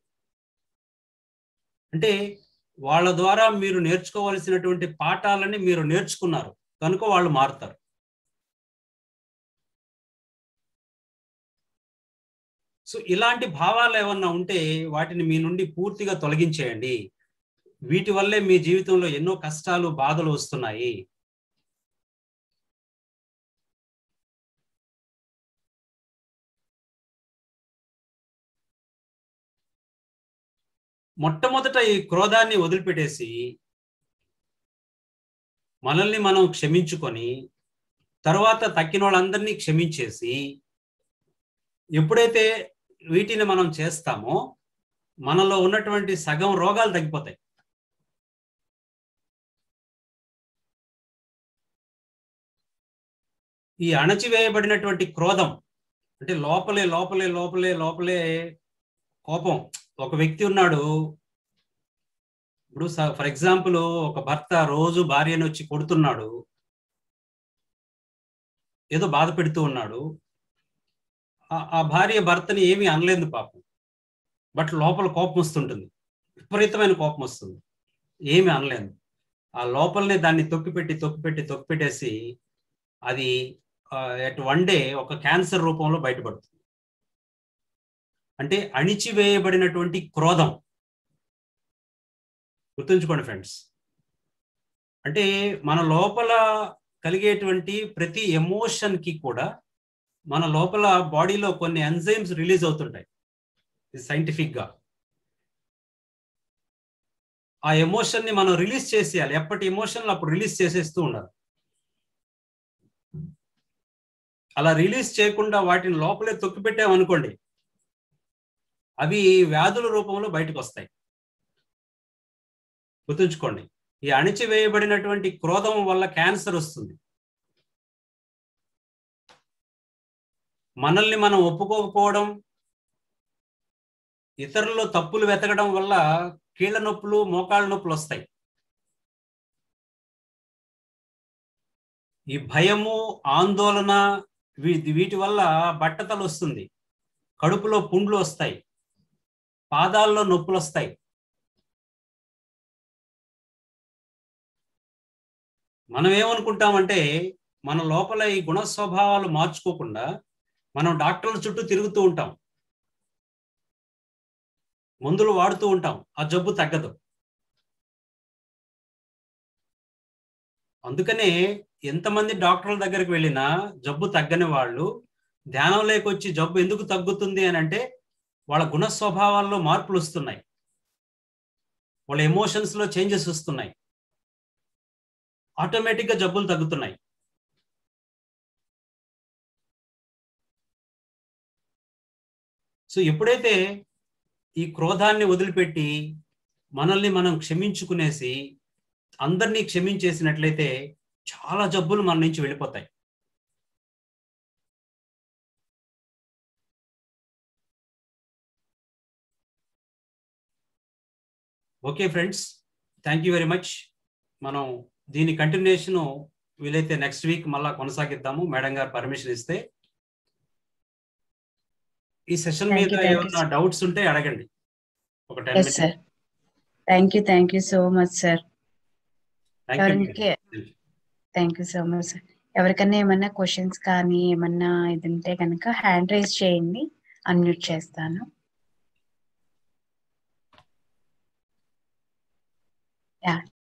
అంటే వాళ్ళ ద్వారా మీరు నేర్చుకోవాల్సినటువంటి పాఠాలని మీరు నేర్చుకున్నారు కనుక వాళ్ళు మారుతారు సో ఇలాంటి భావాలు ఏమన్నా ఉంటే వాటిని మీ నుండి పూర్తిగా తొలగించేయండి వీటి వల్లే మీ జీవితంలో ఎన్నో కష్టాలు బాధలు వస్తున్నాయి మొట్టమొదట ఈ క్రోధాన్ని వదిలిపెట్టేసి మనల్ని మనం క్షమించుకొని తర్వాత తక్కిన వాళ్ళందరినీ క్షమించేసి ఎప్పుడైతే వీటిని మనం చేస్తామో మనలో ఉన్నటువంటి సగం రోగాలు తగ్గిపోతాయి ఈ అణచివేయబడినటువంటి క్రోధం అంటే లోపలే లోపలే లోపలే లోపలే కోపం ఒక వ్యక్తి ఉన్నాడు ఇప్పుడు ఫర్ ఎగ్జాంపుల్ ఒక భర్త రోజు భార్యను వచ్చి కొడుతున్నాడు ఏదో బాధ పెడుతూ ఉన్నాడు ఆ భార్య భర్తని ఏమీ అనలేదు పాపం బట్ లోపల కోపం వస్తుంటుంది విపరీతమైన కోపం వస్తుంది ఏమి అనలేదు ఆ లోపలనే దాన్ని తొక్కిపెట్టి తొక్కిపెట్టి తొక్కిపెట్టేసి అది ఎట్ వన్ డే ఒక క్యాన్సర్ రూపంలో బయటపడుతుంది అంటే అణిచివేయబడినటువంటి క్రోధం గుర్తుంచుకోండి ఫ్రెండ్స్ అంటే మన లోపల కలిగేటువంటి ప్రతి ఎమోషన్కి కూడా మన లోపల బాడీలో కొన్ని ఎంజైమ్స్ రిలీజ్ అవుతుంటాయి సైంటిఫిక్గా ఆ ఎమోషన్ని మనం రిలీజ్ చేసేయాలి ఎప్పటి ఎమోషన్ అప్పుడు రిలీజ్ చేసేస్తూ ఉండాలి అలా రిలీజ్ చేయకుండా వాటిని లోపలే తొక్కిపెట్టామనుకోండి అవి వ్యాధుల రూపంలో బయటకు వస్తాయి గుర్తుంచుకోండి ఈ అణిచివేయబడినటువంటి క్రోధం వల్ల క్యాన్సర్ వస్తుంది మనల్ని మనం ఒప్పుకోకపోవడం ఇతరుల్లో తప్పులు వెతకడం వల్ల కీళ్ళ నొప్పులు మోకాళ్ళ నొప్పులు వస్తాయి ఈ భయము ఆందోళన వీటి వల్ల బట్టతలు వస్తుంది కడుపులో పుండ్లు వస్తాయి పాదాల్లో నొప్పులు వస్తాయి మనం ఏమనుకుంటామంటే మన లోపల ఈ గుణ స్వభావాలు మార్చుకోకుండా మనం డాక్టర్ల చుట్టూ తిరుగుతూ ఉంటాం మందులు వాడుతూ ఉంటాం ఆ జబ్బు తగ్గదు అందుకనే ఎంతమంది డాక్టర్ల దగ్గరికి వెళ్ళినా జబ్బు తగ్గని వాళ్ళు ధ్యానం లేకొచ్చి జబ్బు ఎందుకు తగ్గుతుంది అని అంటే వాళ్ళ గుణ స్వభావాల్లో మార్పులు వస్తున్నాయి వాళ్ళ ఎమోషన్స్లో చేంజెస్ వస్తున్నాయి ఆటోమేటిక్గా జబ్బులు తగ్గుతున్నాయి సో ఎప్పుడైతే ఈ క్రోధాన్ని వదిలిపెట్టి మనల్ని మనం క్షమించుకునేసి అందరినీ క్షమించేసినట్లయితే చాలా జబ్బులు మన నుంచి వెళ్ళిపోతాయి okay friends thank you very much మనం దీని కంటిన్యూషన్ వీలైతే నెక్స్ట్ వీక్ మళ్ళా కొనసాగిద్దాము మేడం గారు పర్మిషన్ ఇస్తే ఈ సెషన్ Thank మీద you, thank you, ఏమన్నా sir. డౌట్స్ ఉంటే అడగండి ఒక ten yes sir thank you thank you so much sir ఎవరికి thank you so much sir ఎవరికైనా ఏమన్నా క్వశ్చన్స్ కానీ ఏమన్నా ఇది ఉంటే కనుక హ్యాండ్ రైజ్ చేయండి అన్మ్యూట్ చేస్తాను యా